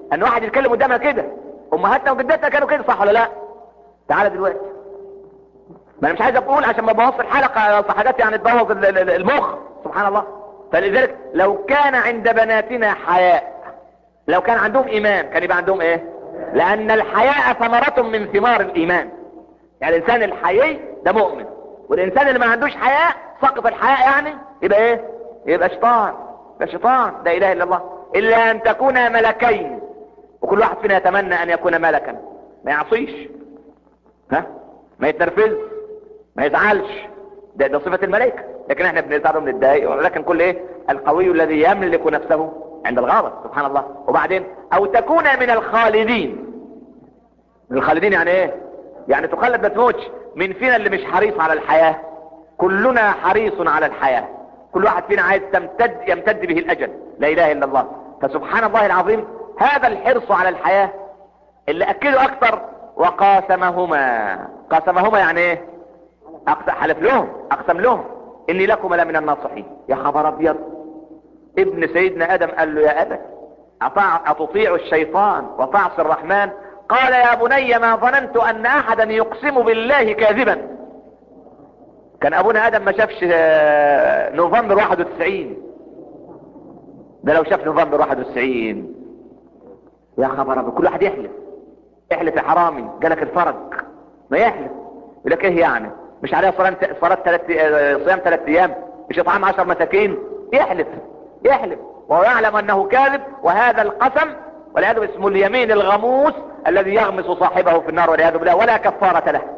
S2: ان واحد يتكلم قدامها كده امهاتنا وجداتنا كانوا كده صح ولا لا تعالى دلوقتي ما انا مش عايز اقول عشان ما بوظ الحلقة في حاجات يعني تبوظ ال- ال- المخ سبحان الله فلذلك لو كان عند بناتنا حياء لو كان عندهم ايمان كان يبقى عندهم ايه لان الحياء ثمرة من ثمار الايمان يعني الانسان الحيي ده مؤمن والانسان اللي ما عندوش حياء سقط الحياء يعني يبقى ايه يبقى شيطان يبقى شيطان لا اله الا الله الا ان تكونا ملكين وكل واحد فينا يتمنى ان يكون ملكا ما يعصيش ها ما يتنرفز ما يزعلش ده, ده صفة الملائكة لكن احنا بنزعل وبنتضايق ولكن كل ايه القوي الذي يملك نفسه عند الغضب سبحان الله وبعدين او تكون من الخالدين من الخالدين يعني ايه يعني تخلد ما تموتش من فينا اللي مش حريص على الحياة كلنا حريص على الحياة كل واحد فينا عايز تمتد يمتد به الاجل لا اله الا الله فسبحان الله العظيم هذا الحرص على الحياة اللي اكده اكتر وقاسمهما قاسمهما يعني ايه أقسم حلف لهم اقسم لهم اني لكم لمن الناصحين يا خبر ابيض ابن سيدنا ادم قال له يا ابت أطاع أتطيع الشيطان وتعصي الرحمن قال يا بني ما ظننت ان احدا يقسم بالله كاذبا كان ابونا ادم ما شافش آه، نوفمبر 91 ده لو شاف نوفمبر 91 يا خبر ابيض كل واحد يحلف احلف يا حرامي جالك الفرج ما يحلف يقول لك ايه يعني مش عليها صيام صلاة ثلاث صيام ثلاث ايام مش اطعام عشر مساكين يحلف يحلف وهو يعلم انه كاذب وهذا القسم والعياذ اسمه اليمين الغموس الذي يغمس صاحبه في النار والعياذ بالله ولا كفارة له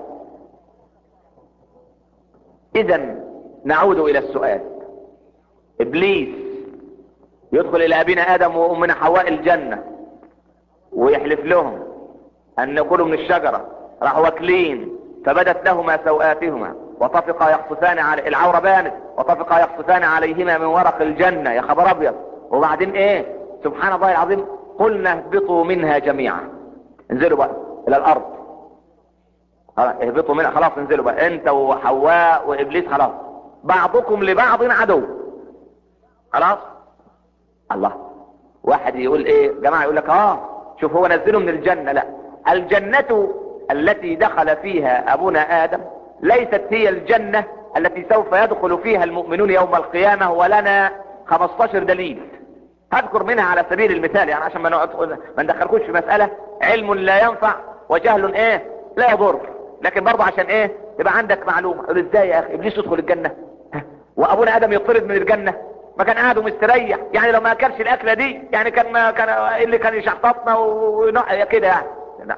S2: اذا نعود الى السؤال ابليس يدخل الى ابينا ادم وامنا حواء الجنة ويحلف لهم ان يكونوا من الشجرة راحوا واكلين فبدت لهما سوآتهما وطفقا يقصفان على العورة بانت وطفقا يقصفان عليهما من ورق الجنة يا خبر ابيض وبعدين ايه سبحان الله العظيم قلنا اهبطوا منها جميعا انزلوا بقى الى الارض خلاص، اهبطوا منها خلاص انزلوا بقى انت وحواء وابليس خلاص بعضكم لبعض عدو خلاص الله واحد يقول ايه جماعة يقول لك اه شوف هو نزله من الجنة لا الجنة التي دخل فيها ابونا ادم ليست هي الجنة التي سوف يدخل فيها المؤمنون يوم القيامة ولنا 15 دليل هذكر منها على سبيل المثال يعني عشان ما نقعد ما ندخلكوش في مسألة علم لا ينفع وجهل ايه لا يضر لكن برضه عشان ايه يبقى عندك معلومة قول ازاي يا اخي ابليس يدخل الجنة ها؟ وابونا ادم يطرد من الجنة ما كان قاعد ومستريح يعني لو ما اكلش الاكلة دي يعني كان ما كان إيه اللي كان يشحططنا ونق كده يعني لا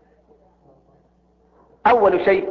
S2: اول شيء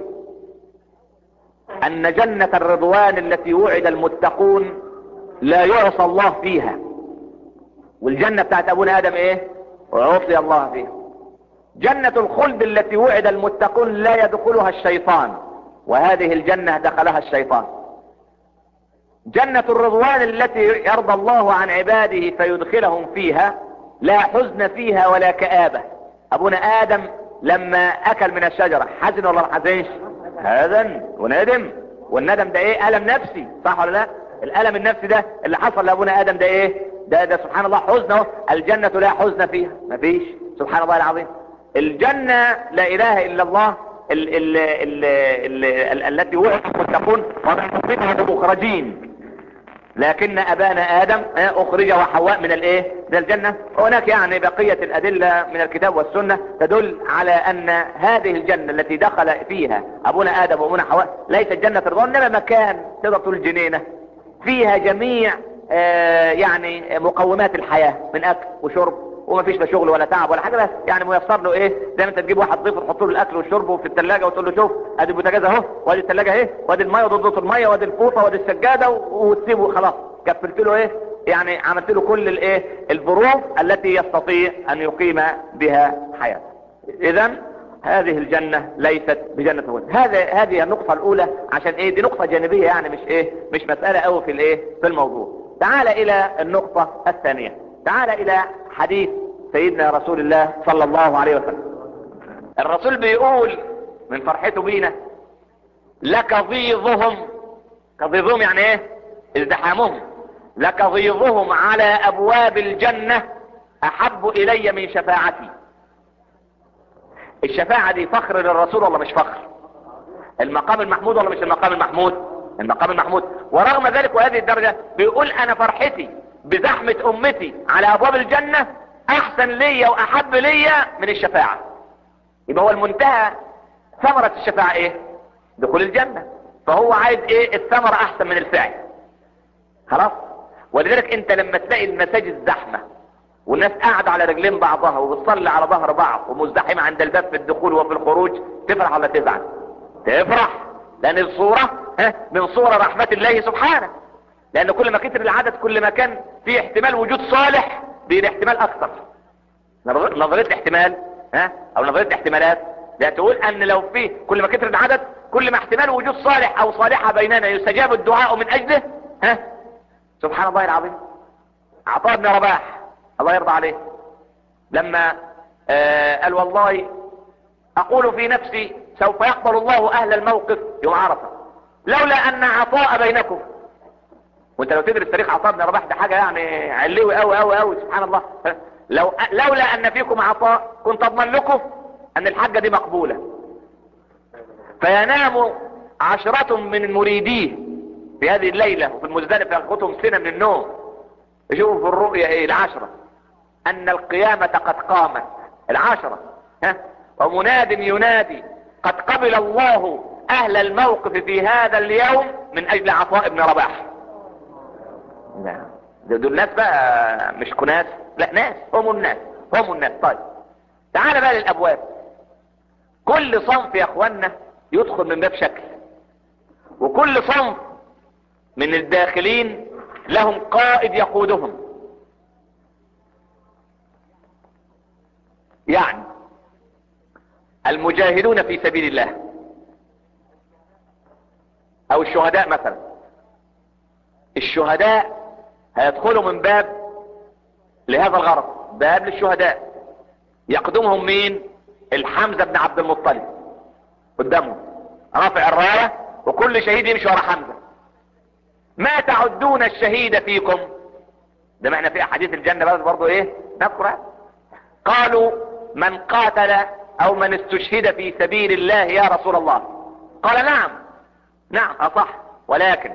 S2: ان جنة الرضوان التي وعد المتقون لا يعصى الله فيها والجنة بتاعت ابونا ادم ايه وعصي الله فيها جنة الخلد التي وعد المتقون لا يدخلها الشيطان وهذه الجنة دخلها الشيطان جنة الرضوان التي يرضى الله عن عباده فيدخلهم فيها لا حزن فيها ولا كآبة ابونا ادم لما اكل من الشجرة حزن ولا ما حزنش حزن وندم والندم ده ايه الم نفسي صح ولا لا الالم النفسي ده اللي حصل لابونا ادم ده ايه ده ده سبحان الله حزن اهو الجنة لا حزن فيها مفيش سبحان الله العظيم الجنة لا اله الا الله ال ال ال ال ال التي وعد المتقون ومن منها مخرجين لكن ابانا ادم اخرج وحواء من الايه من الجنة هناك يعني بقية الادلة من الكتاب والسنة تدل على ان هذه الجنة التي دخل فيها ابونا ادم وامنا حواء ليست جنة رضوان انما مكان تقدر تقول جنينة فيها جميع آه يعني مقومات الحياة من اكل وشرب وما فيش لا شغل ولا تعب ولا حاجه بس يعني ميسر له ايه زي ما انت تجيب واحد ضيف وتحط له الاكل والشرب في الثلاجه وتقول له شوف ادي البوتاجاز اهو وادي الثلاجه اهي وادي الميه وضغط الميه وادي الفوطه وادي السجاده وتسيبه خلاص كفلت له ايه يعني عملت له كل الايه الظروف التي يستطيع ان يقيم بها حياته اذا هذه الجنة ليست بجنة هون هذا هذه النقطة الاولى عشان ايه دي نقطة جانبية يعني مش ايه مش مسألة قوي في الايه في الموضوع تعال الى النقطة الثانية تعال الى حديث سيدنا رسول الله صلى الله عليه وسلم الرسول بيقول من فرحته بينا لكظيظهم كظيظهم يعني ايه ازدحامهم لكظيظهم على ابواب الجنة احب الي من شفاعتي الشفاعة دي فخر للرسول ولا مش فخر المقام المحمود ولا مش المقام المحمود المقام المحمود ورغم ذلك وهذه الدرجة بيقول انا فرحتي بزحمة امتي على ابواب الجنة احسن ليا واحب ليا من الشفاعة يبقى هو المنتهى ثمرة الشفاعة ايه دخول الجنة فهو عايز ايه الثمرة احسن من الفعل خلاص ولذلك انت لما تلاقي المساجد زحمة والناس قاعدة على رجلين بعضها وبتصلي على ظهر بعض ومزدحمة عند الباب في الدخول وفي الخروج تفرح ولا تزعل تفرح لان الصورة ها من صور رحمة الله سبحانه لان كل ما كتر العدد كل ما كان في احتمال وجود صالح بين احتمال اكثر نظرية الاحتمال ها او نظرية الاحتمالات لا تقول ان لو في كل ما كتر العدد كل ما احتمال وجود صالح او صالحة بيننا يستجاب الدعاء من اجله ها سبحان الله العظيم عطاء بن رباح الله يرضى عليه لما آه قال والله اقول في نفسي سوف يقبل الله اهل الموقف يوم عرفة لولا ان عطاء بينكم وانت لو تدرس تاريخ عطاء بن رباح ده حاجة يعني علوي قوي قوي قوي سبحان الله لو لولا ان فيكم عطاء كنت اضمن لكم ان الحاجة دي مقبولة فينام عشرة من مريديه في هذه الليلة وفي المزدلفة ياخذهم سنة من النوم يشوفوا في الرؤية ايه العشرة ان القيامة قد قامت العشرة ها ومناد ينادي قد قبل الله اهل الموقف في هذا اليوم من اجل عطاء ابن رباح نعم دول ناس بقى مش كناس لا ناس هم الناس هم الناس طيب تعال بقى للابواب كل صنف يا اخوانا يدخل من باب شكل وكل صنف من الداخلين لهم قائد يقودهم يعني المجاهدون في سبيل الله او الشهداء مثلا الشهداء هيدخلوا من باب لهذا الغرض باب للشهداء يقدمهم مين الحمزة بن عبد المطلب قدامهم رافع الراية وكل شهيد يمشي ورا حمزة ما تعدون الشهيد فيكم ده معنى في احاديث الجنة بس برضو ايه نذكر قالوا من قاتل او من استشهد في سبيل الله يا رسول الله قال نعم نعم اصح ولكن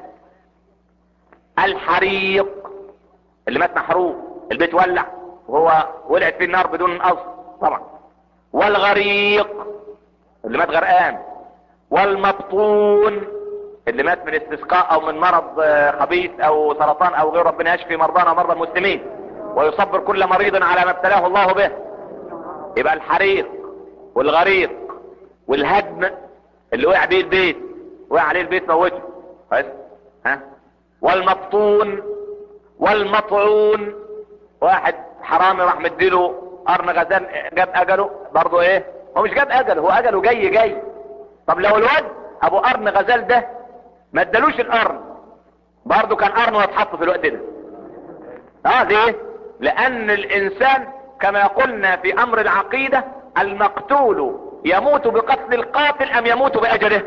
S2: الحريق اللي مات محروق البيت ولع وهو ولعت فيه النار بدون قصد طبعا والغريق اللي مات غرقان والمبطون اللي مات من استسقاء او من مرض خبيث او سرطان او غير ربنا يشفي مرضانا ومرضى المسلمين ويصبر كل مريض على ما ابتلاه الله به يبقى الحريق والغريق والهدم اللي وقع بيه البيت وقع عليه البيت موته بس ها والمبطون والمطعون واحد حرامي راح مديله قرن غزال جاب اجله برضه ايه هو مش جاب اجله هو اجله جاي جاي طب لو الواد ابو قرن غزال ده ما ادالوش القرن برضه كان قرن ويتحط في الوقت ده اه ليه لان الانسان كما قلنا في امر العقيدة المقتول يموت بقتل القاتل ام يموت باجله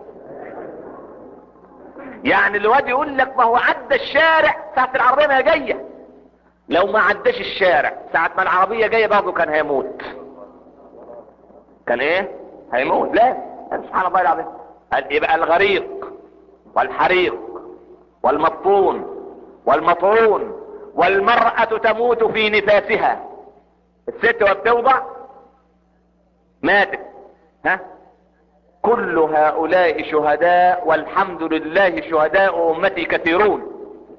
S2: يعني الواد يقول لك ما هو عدى الشارع ساعة العربية ما جاية لو ما عداش الشارع ساعة ما العربية جاية برضه كان هيموت كان ايه هيموت لا سبحان الله العظيم يبقى الغريق والحريق والمبطون والمطعون والمرأة تموت في نفاسها الست وبتوضع ماتت ها كل هؤلاء شهداء والحمد لله شهداء امتي كثيرون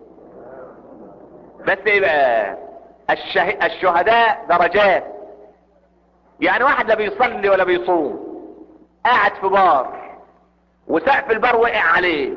S2: بس ايه بقى الشه... الشهداء درجات يعني واحد لا بيصلي ولا بيصوم قاعد في بار وسقف البار وقع عليه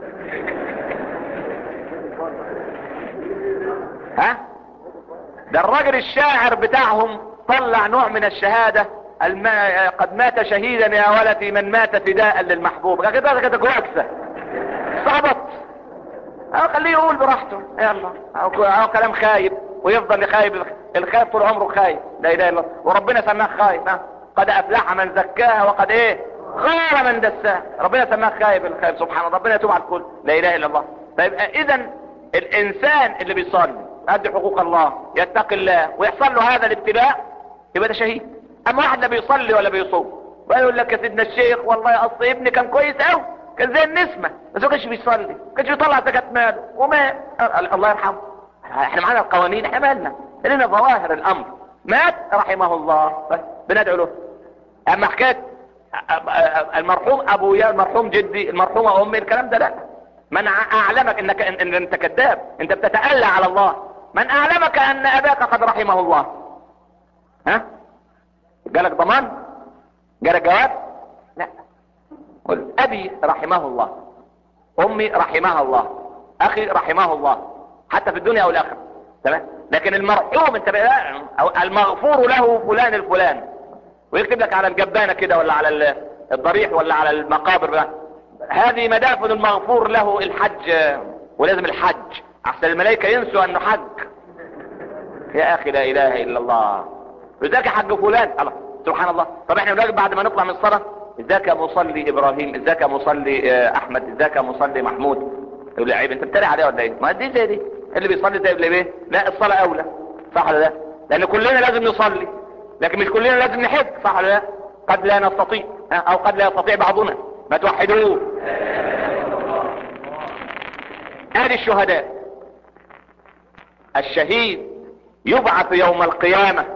S2: ها ده الراجل الشاعر بتاعهم طلع نوع من الشهادة الما... قد مات شهيدا يا ولدي من مات فداء للمحبوب كده كده كوكسة صعبت اه خليه يقول براحته يلا او أو كلام خايب ويفضل يخايب الخايب طول عمره خايب لا اله الا الله وربنا سماه خايب ها قد افلح من زكاها وقد ايه خاب من دساها ربنا سماه خايب الخايب سبحان الله ربنا يتوب على الكل لا اله الا الله فيبقى اذا الانسان اللي بيصلي ادي حقوق الله يتقي الله ويحصل له هذا الابتلاء يبقى ده شهيد اما واحد لا بيصلي ولا بيصوم ويقول لك يا سيدنا الشيخ والله اصل ابني كان كويس قوي كان زي النسمة بس ما كانش بيصلي ما كانش بيطلع زكاة ماله ومات الله يرحمه احنا معانا القوانين احنا مالنا لنا ظواهر الامر مات رحمه الله بس بندعو له اما حكايه المرحوم ابويا المرحوم جدي المرحومه امي الكلام ده لا من اعلمك انك ان, إن انت كذاب انت بتتألى على الله من اعلمك ان اباك قد رحمه الله ها جالك ضمان جالك جواب لا قل ابي رحمه الله امي رحمها الله اخي رحمه الله حتى في الدنيا والاخره تمام لكن المرحوم انت بقى او المغفور له فلان الفلان ويكتب لك على الجبانه كده ولا على الضريح ولا على المقابر بقى. هذه مدافن المغفور له الحج ولازم الحج احسن الملائكه ينسوا انه حج يا اخي لا اله الا الله ازيك يا حج فلان الله سبحان الله طب احنا بنقول بعد ما نطلع من الصلاه ازيك يا مصلي ابراهيم ازيك يا مصلي احمد ازيك يا مصلي محمود يقول لي عيب انت بتتريق عليها ولا ايه ما دي زي دي اللي بيصلي زي اللي ايه لا الصلاه اولى صح ولا لا لان كلنا لازم نصلي لكن مش كلنا لازم نحج صح ولا لا قد لا نستطيع او قد لا يستطيع بعضنا ما توحدوه ادي الشهداء الشهيد يبعث يوم القيامة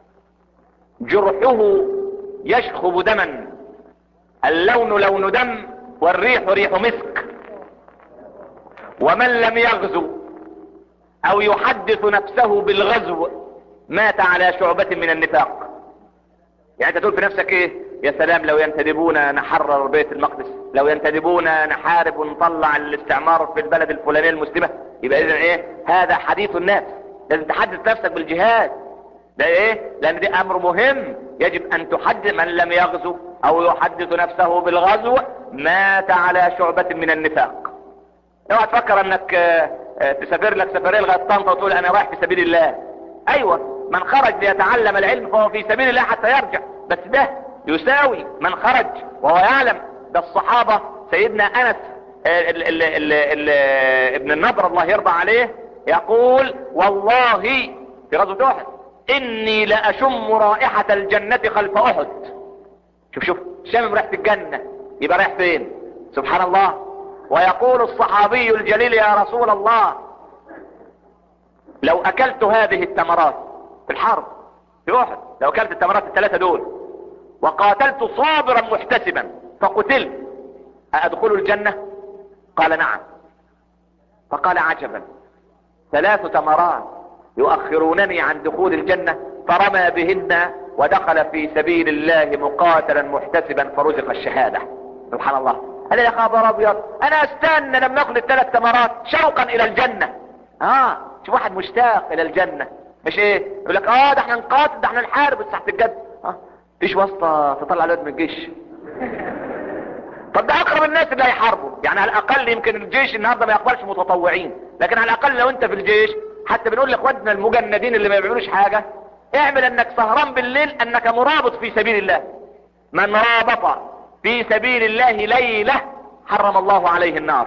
S2: جرحه يشخب دما اللون لون دم والريح ريح مسك ومن لم يغزو او يحدث نفسه بالغزو مات على شعبة من النفاق يعني انت تقول في نفسك ايه يا سلام لو ينتدبونا نحرر بيت المقدس لو ينتدبونا نحارب ونطلع الاستعمار في البلد الفلانية المسلمة يبقى اذا ايه هذا حديث الناس لازم تحدث نفسك بالجهاد ده ايه لان ده امر مهم يجب ان تحدث من لم يغزو او يحدث نفسه بالغزو مات على شعبة من النفاق اوعى تفكر انك تسافر لك سفرية لغاية طنطا وتقول انا رايح في سبيل الله ايوه من خرج ليتعلم العلم فهو في سبيل الله حتى يرجع بس ده يساوي من خرج وهو يعلم ده الصحابة سيدنا انس ال ال ال ال ابن النضر الله يرضى عليه يقول والله في غزوة احد اني لاشم رائحة الجنة خلف احد شوف شوف شامم ريحة الجنة يبقى رايح فين سبحان الله ويقول الصحابي الجليل يا رسول الله لو اكلت هذه التمرات في الحرب في احد لو اكلت التمرات الثلاثة دول وقاتلت صابرا محتسبا فقتلت أأدخل الجنة قال نعم فقال عجبا ثلاث تمرات يؤخرونني عن دخول الجنة فرمى بهن ودخل في سبيل الله مقاتلا محتسبا فرزق الشهادة سبحان الله قال يا خبر ابيض انا استنى لما اكل الثلاث تمرات شوقا الى الجنة اه شوف واحد مشتاق الى الجنة مش ايه يقول لك اه ده احنا نقاتل ده احنا نحارب بس تحت الجد اه فيش واسطة تطلع الواد من الجيش طب ده اقرب الناس اللي هيحاربوا يعني على الاقل يمكن الجيش النهارده ما يقبلش متطوعين لكن على الاقل لو انت في الجيش حتى بنقول لاخواتنا المجندين اللي ما بيعملوش حاجة اعمل انك سهران بالليل انك مرابط في سبيل الله من رابط في سبيل الله ليلة حرم الله عليه النار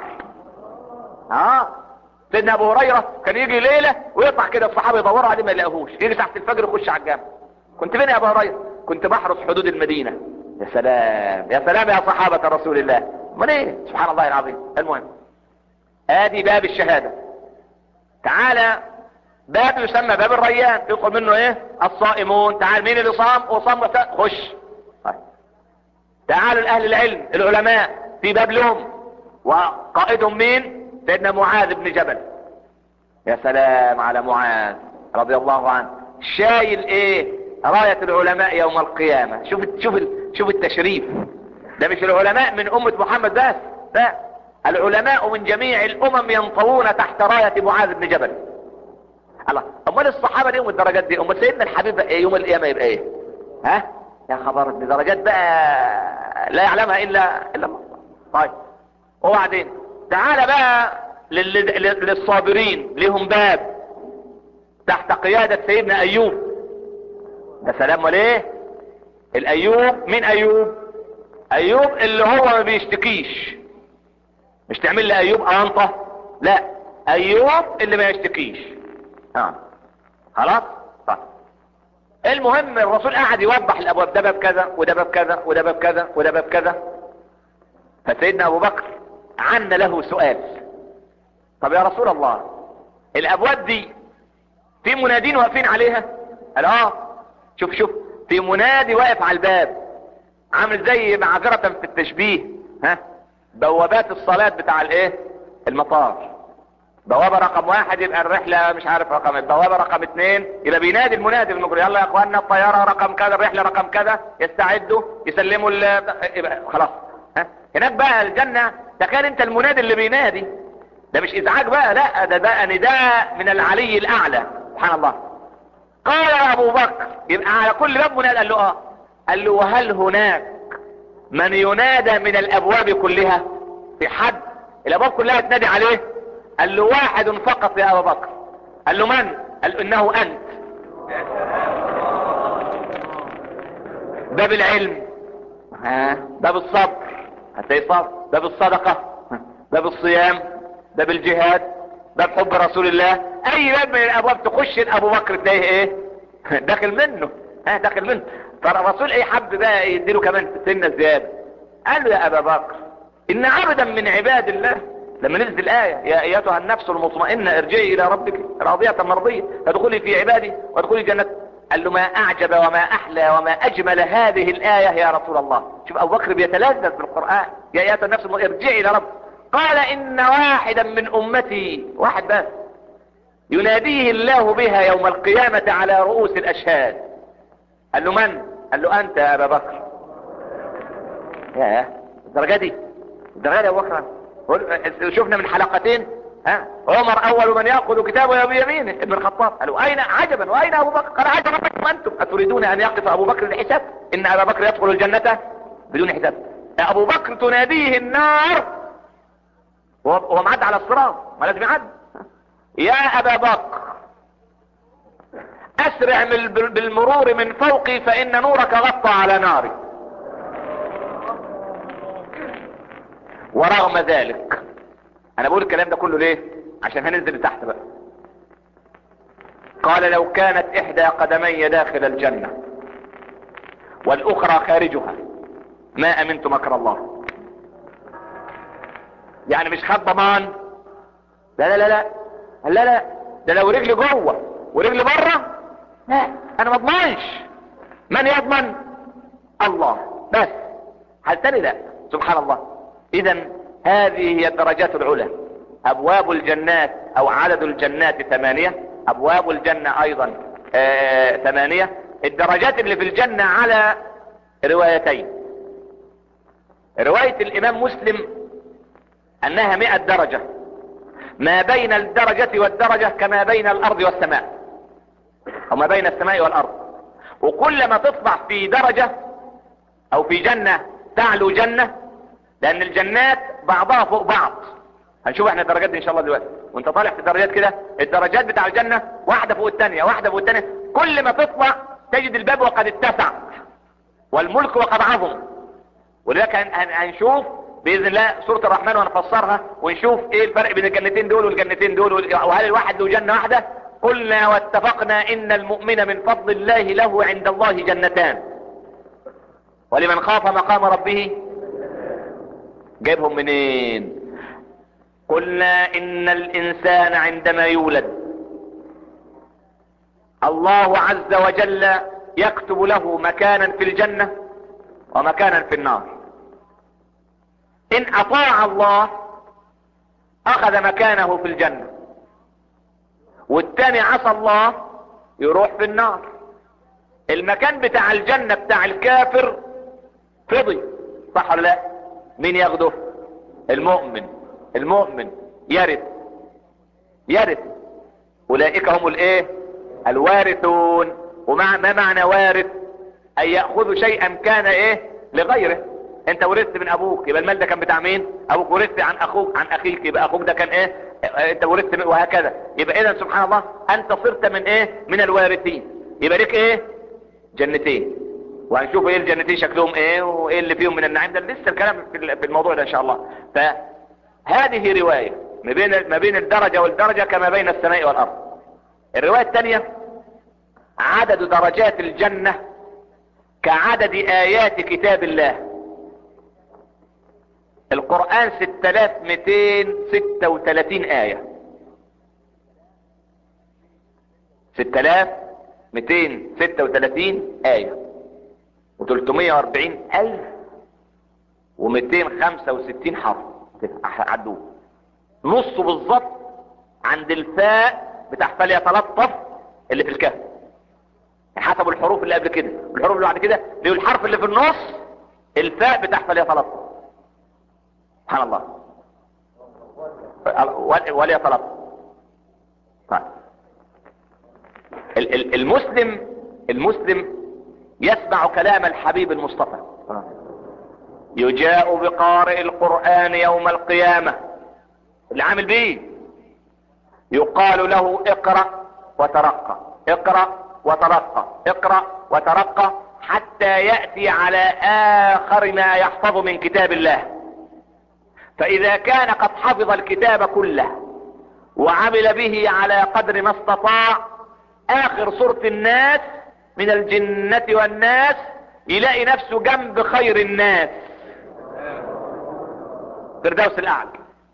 S2: اه سيدنا ابو هريرة كان يجي ليلة ويطلع كده الصحابة يدوروا عليه ما يلاقوهوش يجي تحت الفجر يخش على الجامع كنت فين يا ابو هريرة كنت بحرس حدود المدينة يا سلام يا سلام يا صحابة رسول الله من ايه سبحان الله العظيم المهم ادي باب الشهادة تعالى باب يسمى باب الريان يدخل منه ايه الصائمون تعال مين اللي صام وصام وسام خش طيب. تعالوا الاهل العلم العلماء في باب لهم وقائدهم مين سيدنا معاذ بن جبل يا سلام على معاذ رضي الله عنه شايل ايه راية العلماء يوم القيامة شوف شوف شوف التشريف ده مش العلماء من امة محمد بس لا العلماء من جميع الامم ينطوون تحت راية معاذ بن جبل الله امال الصحابة دي الدرجات دي امال سيدنا الحبيب بقى يوم القيامة يبقى ايه ها يا خبر دي درجات بقى لا يعلمها الا الا الله طيب وبعدين تعالى بقى لل... للصابرين لهم باب تحت قيادة سيدنا ايوب ده سلام وليه الايوب مين ايوب ايوب اللي هو ما بيشتكيش مش تعمل لي ايوب انطة لا ايوب اللي ما يشتكيش اه خلاص طيب المهم الرسول قعد يوضح الابواب ده باب كذا وده باب كذا وده باب كذا وده باب كذا فسيدنا ابو بكر عن له سؤال طب يا رسول الله الابواب دي في منادين واقفين عليها قال اه شوف شوف في منادي واقف على الباب عامل زي معذرة في التشبيه ها بوابات الصلاة بتاع الايه المطار بوابة رقم واحد يبقى الرحلة مش عارف رقم البوابة رقم اثنين يبقى بينادي المنادي المجري يلا يا اخوانا الطيارة رقم كذا الرحلة رقم كذا يستعدوا يسلموا ال يبقى خلاص ها هناك بقى الجنة تخيل انت المنادي اللي بينادي ده مش ازعاج بقى لا ده بقى نداء من العلي الاعلى سبحان الله قال يا ابو بكر يبقى على كل باب منادى قال له اه قال له وهل هناك من ينادى من الابواب كلها في حد الابواب كلها تنادي عليه قال له واحد فقط يا ابا بكر قال له من قال له انه انت باب العلم ها باب الصبر هتلاقي صبر باب الصدقة باب الصيام باب الجهاد باب حب رسول الله اي باب من الابواب تخش ابو بكر تلاقيه ايه داخل منه ها داخل منه فالرسول ايه حب بقى يديله كمان سنة زيادة قال له يا ابا بكر ان عبدا من عباد الله لما نزل الآية يا ايتها النفس المطمئنة ارجعي الى ربك راضية مرضية فادخلي في عبادي وادخلي جنة قال له ما اعجب وما احلى وما اجمل هذه الآية يا رسول الله شوف ابو بكر بيتلذذ بالقرآن يا ايتها النفس المطمئنة ارجعي الى ربك قال ان واحدا من امتي واحد بس يناديه الله بها يوم القيامة على رؤوس الاشهاد قال له من قال له انت يا ابا بكر يا الدرجة دي الدرجة دي يا ابو بكر شفنا من حلقتين ها عمر اول من ياخذ كتابه بيمينه ابن الخطاب قالوا اين عجبا واين ابو بكر قال عجبا بكم انتم اتريدون ان يقف ابو بكر للحساب ان ابا بكر يدخل الجنة بدون حساب ابو بكر تناديه النار وهو معدي على الصراط ما لازم يعدي يا ابا بكر اسرع بالمرور من فوقي فان نورك غطى على ناري ورغم ذلك انا بقول الكلام ده كله ليه عشان هننزل لتحت بقى قال لو كانت احدى قدمي داخل الجنة والاخرى خارجها ما امنت مكر الله يعني مش خد ضمان لا لا لا لا لا لا ده لو رجلي جوه ورجلي بره لا انا ما اضمنش من يضمن الله بس هل تاني لا سبحان الله اذا هذه هي الدرجات العلى ابواب الجنات او عدد الجنات ثمانية ابواب الجنة ايضا آه ثمانية الدرجات اللي في الجنة على روايتين رواية الامام مسلم انها مئة درجة ما بين الدرجة والدرجة كما بين الارض والسماء او ما بين السماء والارض وكلما تطلع في درجة او في جنة تعلو جنة لان الجنات بعضها فوق بعض هنشوف احنا الدرجات دي ان شاء الله دلوقتي وانت طالع في الدرجات كده الدرجات بتاع الجنة واحدة فوق الثانية واحدة فوق الثانية كل ما تطلع تجد الباب وقد اتسع والملك وقد عظم ولذلك هنشوف باذن الله سورة الرحمن وهنفسرها ونشوف ايه الفرق بين الجنتين دول والجنتين دول وهل الواحد له جنة واحدة قلنا واتفقنا ان المؤمن من فضل الله له عند الله جنتان ولمن خاف مقام ربه جايبهم منين قلنا ان الانسان عندما يولد الله عز وجل يكتب له مكانا في الجنة ومكانا في النار ان اطاع الله اخذ مكانه في الجنة والتاني عصى الله يروح في النار المكان بتاع الجنة بتاع الكافر فضي صح ولا لا مين ياخده المؤمن المؤمن يرث يرث اولئك هم الايه الوارثون ومع ما معنى وارث ان ياخذ شيئا كان ايه لغيره انت ورثت من ابوك يبقى المال ده كان بتاع مين ابوك ورثت عن اخوك عن اخيك يبقى اخوك ده كان ايه انت ورثت من وهكذا يبقى اذا سبحان الله انت صرت من ايه من الوارثين يبقى ليك ايه جنتين وهنشوف ايه الجنتين شكلهم ايه وايه اللي فيهم من النعيم ده لسه الكلام في الموضوع ده ان شاء الله فهذه رواية ما بين ما بين الدرجة والدرجة كما بين السماء والارض الرواية الثانية عدد درجات الجنة كعدد آيات كتاب الله القرآن 6236 آية 6236 آية و340 ألف و265 حرف عدوه نصه بالظبط عند الفاء بتاع فليتلطف اللي في الكهف حسبوا الحروف اللي قبل كده الحروف اللي بعد كده ليه الحرف اللي في النص الفاء بتاع فليتلطف سبحان الله وليتلطف طيب المسلم المسلم يسمع كلام الحبيب المصطفى يجاء بقارئ القرآن يوم القيامة اللي عامل بيه يقال له اقرأ وترقى اقرأ وترقى اقرأ وترقى حتى يأتي على آخر ما يحفظ من كتاب الله فإذا كان قد حفظ الكتاب كله وعمل به على قدر ما استطاع آخر سورة الناس من الجنة والناس يلاقي نفسه جنب خير الناس فردوس الأعلى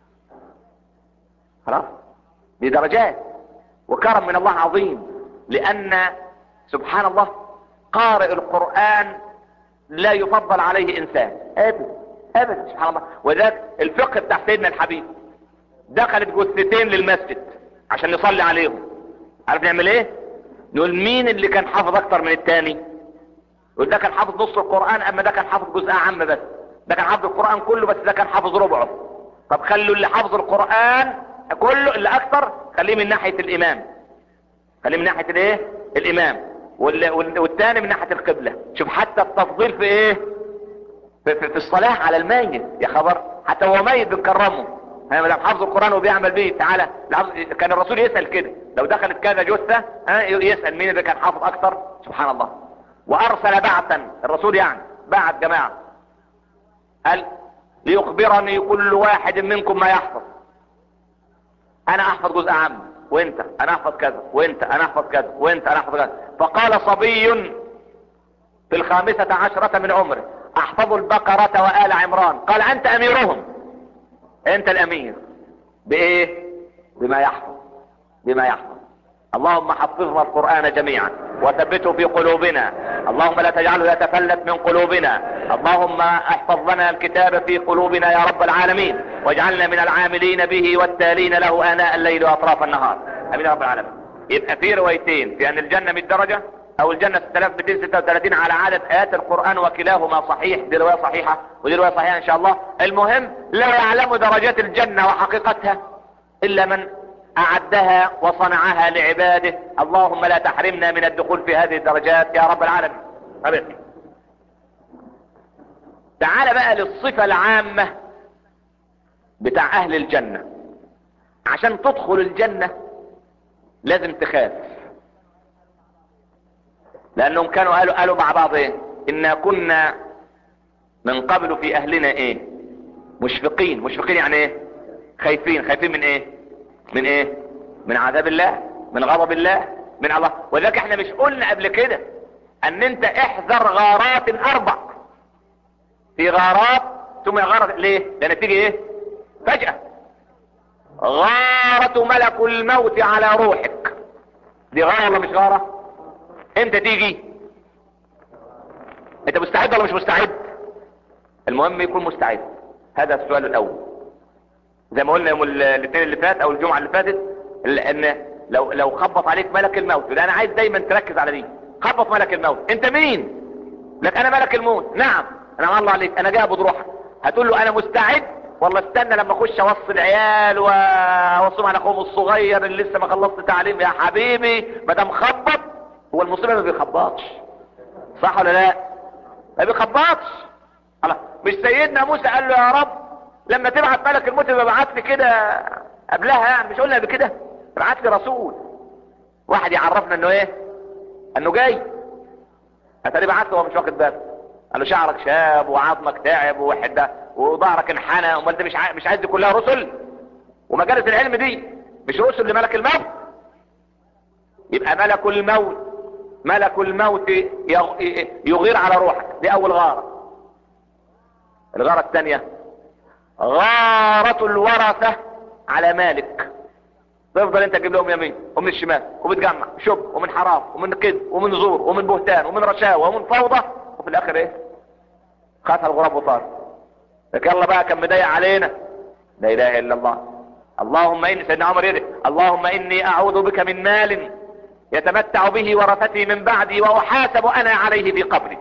S2: خلاص دي درجات وكرم من الله عظيم لأن سبحان الله قارئ القرآن لا يفضل عليه إنسان أبدا أبدا سبحان الله وذلك الفقه بتاع سيدنا الحبيب دخلت جثتين للمسجد عشان نصلي عليهم عارف نعمل ايه نقول مين اللي كان حافظ اكتر من التاني يقول ده كان حافظ نص القرآن اما ده كان حافظ جزء عام بس ده كان حافظ القرآن كله بس ده كان حافظ ربعه طب خلوا اللي حافظ القرآن كله اللي اكتر خليه من ناحية الامام خليه من ناحية الايه الامام والتاني من ناحية القبلة شوف حتى التفضيل في ايه في, في, في الصلاة على الميت يا خبر حتى هو ميت بنكرمه ها ما دام حافظ القران وبيعمل به تعالى كان الرسول يسال كده لو دخلت كذا جثه ها يسال مين اللي كان حافظ اكتر سبحان الله وارسل بعثا الرسول يعني بعت جماعه قال ليخبرني كل واحد منكم ما يحفظ انا احفظ جزء عام وانت انا احفظ كذا وانت انا احفظ كذا وانت انا احفظ كذا فقال صبي في الخامسة عشرة من عمره احفظ البقرة وآل عمران قال انت اميرهم انت الامير بايه بما يحفظ بما يحفظ اللهم حفظنا القرآن جميعا وثبته في قلوبنا اللهم لا تجعله يتفلت من قلوبنا اللهم احفظ لنا الكتاب في قلوبنا يا رب العالمين واجعلنا من العاملين به والتالين له آناء الليل واطراف النهار امين يا رب العالمين يبقى في روايتين في ان الجنة 100 درجة او الجنة 6236 على عدد ايات القرآن وكلاهما صحيح دي رواية صحيحة ودي رواية صحيحة ان شاء الله المهم لا يعلم درجات الجنة وحقيقتها الا من اعدها وصنعها لعباده اللهم لا تحرمنا من الدخول في هذه الدرجات يا رب العالمين حبيبي تعال بقى للصفة العامة بتاع اهل الجنة عشان تدخل الجنة لازم تخاف لانهم كانوا قالوا قالوا مع بعض ايه انا كنا من قبل في اهلنا ايه مشفقين مشفقين يعني ايه خايفين خايفين من ايه من ايه من عذاب الله من غضب الله من الله ولذلك احنا مش قلنا قبل كده ان انت احذر غارات اربع في غارات ثم غارة ليه لان تيجي ايه فجأة غارة ملك الموت على روحك دي غارة ولا مش غارة انت تيجي انت مستعد ولا مش مستعد المهم يكون مستعد هذا السؤال الاول زي ما قلنا يوم الاثنين اللي فات او الجمعة اللي فاتت ان لو لو خبط عليك ملك الموت انا عايز دايما تركز على دي خبط ملك الموت انت مين لك انا ملك الموت نعم انا مع الله عليك انا جاي بروحك هتقول له انا مستعد والله استنى لما اخش اوصي العيال واوصيهم على اخوهم الصغير اللي لسه ما خلصت تعليم يا حبيبي ما دام خبط هو المصيبه ما بيخبطش صح ولا لا ما بيخبطش الله مش سيدنا موسى قال له يا رب لما تبعت ملك الموت يبقى ابعت لي كده قبلها يعني مش قلنا قبل كده ابعت لي رسول واحد يعرفنا انه ايه انه جاي اتاري بعت له هو مش واخد باله قال له شعرك شاب وعظمك تعب ووحده وظهرك انحنى امال انت مش عايز مش عايز دي كلها رسل ومجالس العلم دي مش رسل لملك الموت يبقى ملك الموت ملك الموت يغير على روحك دي اول غارة الغارة الثانية غارة الورثة على مالك تفضل انت تجيب لهم يمين ومن الشمال وبتجمع شب ومن حرام ومن كذب ومن زور ومن بهتان ومن رشاوى ومن فوضى وفي الاخر ايه خاف الغراب وطار لكن يلا بقى كان مضايق علينا لا اله الا الله اللهم اني سيدنا عمر يدي اللهم اني اعوذ بك من مال يتمتع به ورثتي من بعدي واحاسب انا عليه في قبري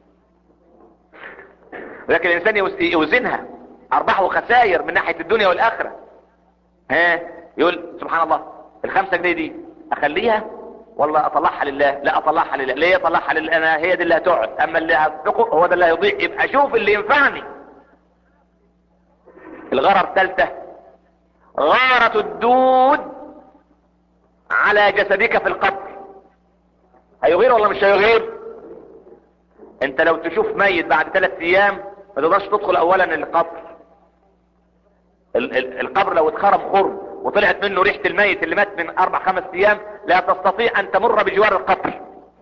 S2: لكن الانسان يوزنها ارباح وخسائر من ناحية الدنيا والاخرة ها يقول سبحان الله الخمسة جنيه دي اخليها والله اطلعها لله لا اطلعها لله ليه اطلعها لله انا هي دي اللي هتقعد اما اللي هتقعد هو ده اللي هيضيع يبقى شوف اللي ينفعني الغرر الثالثة غارة الدود على جسدك في القبر هيغير ولا مش هيغير انت لو تشوف ميت بعد ثلاث ايام ما تقدرش تدخل اولا القبر ال ال القبر لو اتخرم خرم وطلعت منه ريحة الميت اللي مات من اربع خمس ايام لا تستطيع ان تمر بجوار القبر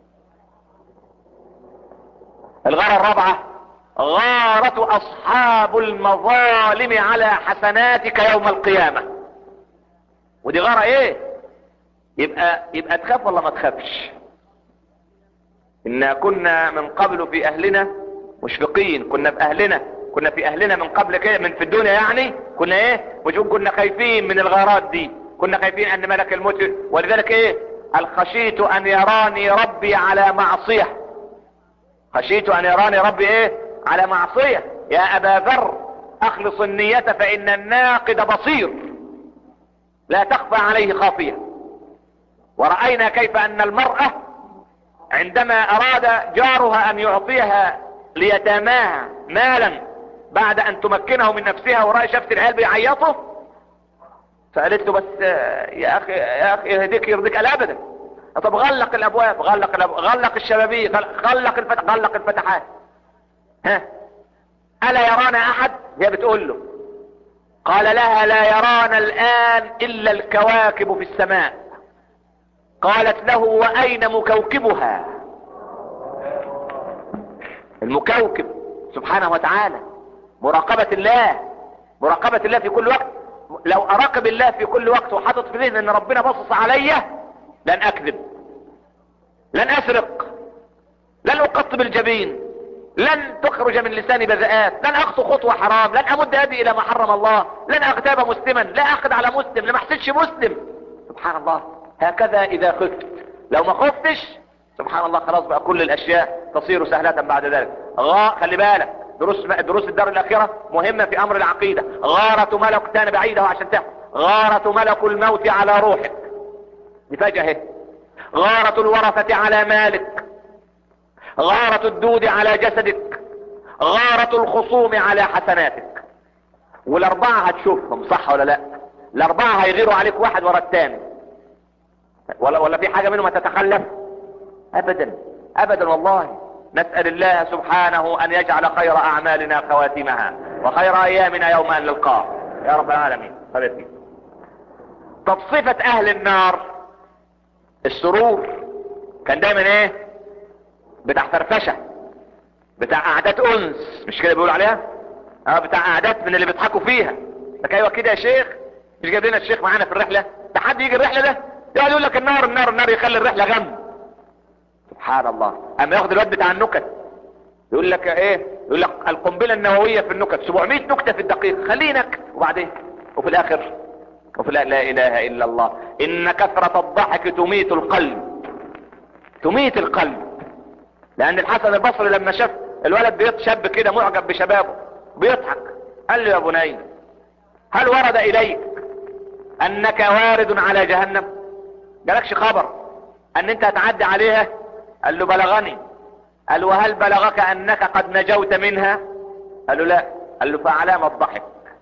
S2: الغارة الرابعة غارة اصحاب المظالم على حسناتك يوم القيامة ودي غارة ايه يبقى يبقى تخاف ولا ما تخافش إنا كنا من قبل في أهلنا مشفقين كنا في أهلنا كنا في أهلنا من قبل كده من في الدنيا يعني كنا إيه مش كنا خايفين من الغارات دي كنا خايفين أن ملك الموت ولذلك إيه الخشيت أن يراني ربي على معصية خشيت أن يراني ربي إيه على معصية يا أبا ذر أخلص النية فإن الناقد بصير لا تخفى عليه خافية ورأينا كيف أن المرأة عندما اراد جارها ان يعطيها ليتاماها مالا بعد ان تمكنه من نفسها ورأي شافت العيال بيعيطوا فقالت له بس يا اخي يا اخي يهديك يرضيك قال ابدا طب غلق الابواب غلق الأبواب غلق الشبابيك غلق الفتح غلق الفتحات ها الا يرانا احد هي بتقول له قال لها لا يرانا الان الا الكواكب في السماء قالت له واين مكوكبها المكوكب سبحانه وتعالى مراقبة الله مراقبة الله في كل وقت لو اراقب الله في كل وقت وحاطط في ذهن ان ربنا بصص عليا لن اكذب لن اسرق لن اقطب الجبين لن تخرج من لساني بذاءات لن اخطو خطوة حرام لن امد يدي الى ما حرم الله لن اغتاب مسلما لا اخذ على مسلم لما احسدش مسلم سبحان الله هكذا اذا خفت لو ما خفتش سبحان الله خلاص بقى كل الاشياء تصير سهلة بعد ذلك غا خلي بالك دروس دروس الدار الاخرة مهمة في امر العقيدة غارة ملك تاني بعيدة عشان تحفظ غارة ملك الموت على روحك دي فجأة اهي غارة الورثة على مالك غارة الدود على جسدك غارة الخصوم على حسناتك والاربعة هتشوفهم صح ولا لا الاربعة هيغيروا عليك واحد ورا الثاني ولا ولا في حاجة منهم تتخلف ابدا ابدا والله نسأل الله سبحانه ان يجعل خير اعمالنا خواتمها وخير ايامنا يوم ان نلقاه يا رب العالمين صلاتي طب صفة اهل النار السرور كان دايما ايه بتاع فرفشة بتاع قعدات انس مش كده بيقولوا عليها اه بتاع قعدات من اللي بيضحكوا فيها لك ايوه كده يا شيخ مش جايب لنا الشيخ معانا في الرحلة ده حد يجي الرحلة ده يقعد يقول لك النار النار النار يخلي الرحلة غم سبحان الله اما ياخد الواد بتاع النكت يقول لك ايه يقول لك القنبلة النووية في النكت 700 نكتة في الدقيقة خلينك وبعدين وفي الاخر وفي الآخر لا اله الا الله ان كثرة الضحك تميت القلب تميت القلب لان الحسن البصري لما شاف الولد بيتشب كده معجب بشبابه بيضحك قال له يا بني هل ورد اليك انك وارد على جهنم جالكش خبر ان انت هتعدي عليها قال له بلغني قال وهل بلغك انك قد نجوت منها قال له لا قال له فعلامة الضحك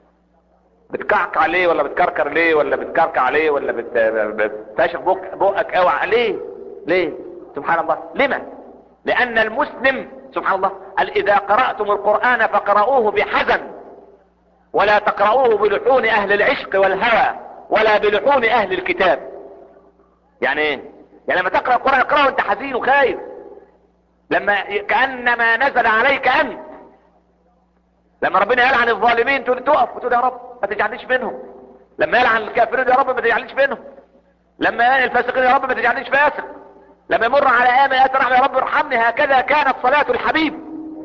S2: بتكعك عليه ولا بتكركر ليه ولا بتكركع عليه ولا بتفاشق بق بقك اوعى ليه ليه سبحان الله لما لان المسلم سبحان الله قال اذا قرأتم القرآن فقرأوه بحزن ولا تقرأوه بلحون اهل العشق والهوى ولا بلحون اهل الكتاب يعني ايه يعني لما تقرأ القرآن اقرأه وانت حزين وخايف لما كأنما نزل عليك انت لما ربنا يلعن الظالمين تقول تقف وتقول يا رب ما تجعلنيش منهم لما يلعن الكافرين يا رب ما تجعلنيش منهم لما يلعن الفاسقين يا رب ما تجعلنيش فاسق لما يمر على ايام يا رحمة يا رب ارحمني هكذا كانت صلاة الحبيب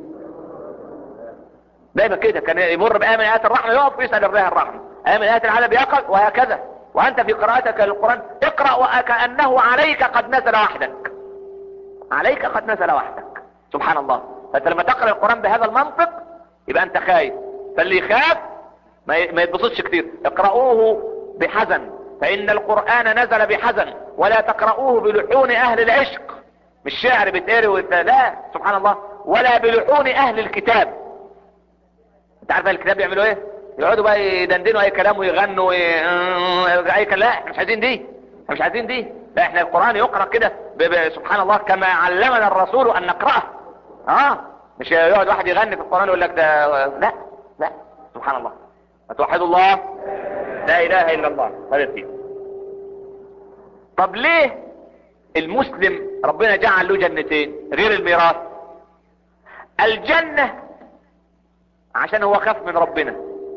S2: دايما كده كان يمر بآية آيات الرحمة يقف ويسأل الله الرحمة آية آيات العالم يقف وهكذا وأنت في قراءتك للقرآن اقرأ وكأنه عليك قد نزل وحدك عليك قد نزل وحدك سبحان الله فأنت لما تقرأ القرآن بهذا المنطق يبقى أنت خايف فاللي يخاف ما يتبسطش كتير اقرأوه بحزن فإن القرآن نزل بحزن ولا تقرأوه بلحون أهل العشق مش شعر بتقري لا سبحان الله ولا بلحون أهل الكتاب انت عارف الكتاب يعملوا ايه يقعدوا بقى يدندنوا اي كلام ويغنوا وي... اي كلام لا احنا مش عايزين دي احنا مش عايزين دي لا احنا القرآن يقرأ كده ب... ب... سبحان الله كما علمنا الرسول ان نقرأه اه مش يقعد واحد يغني في القرآن يقول لك ده لا لا سبحان الله اتوحدوا الله لا اله الا الله هذا الدين طب ليه المسلم ربنا جعل له جنتين غير الميراث الجنة عشان هو خاف من ربنا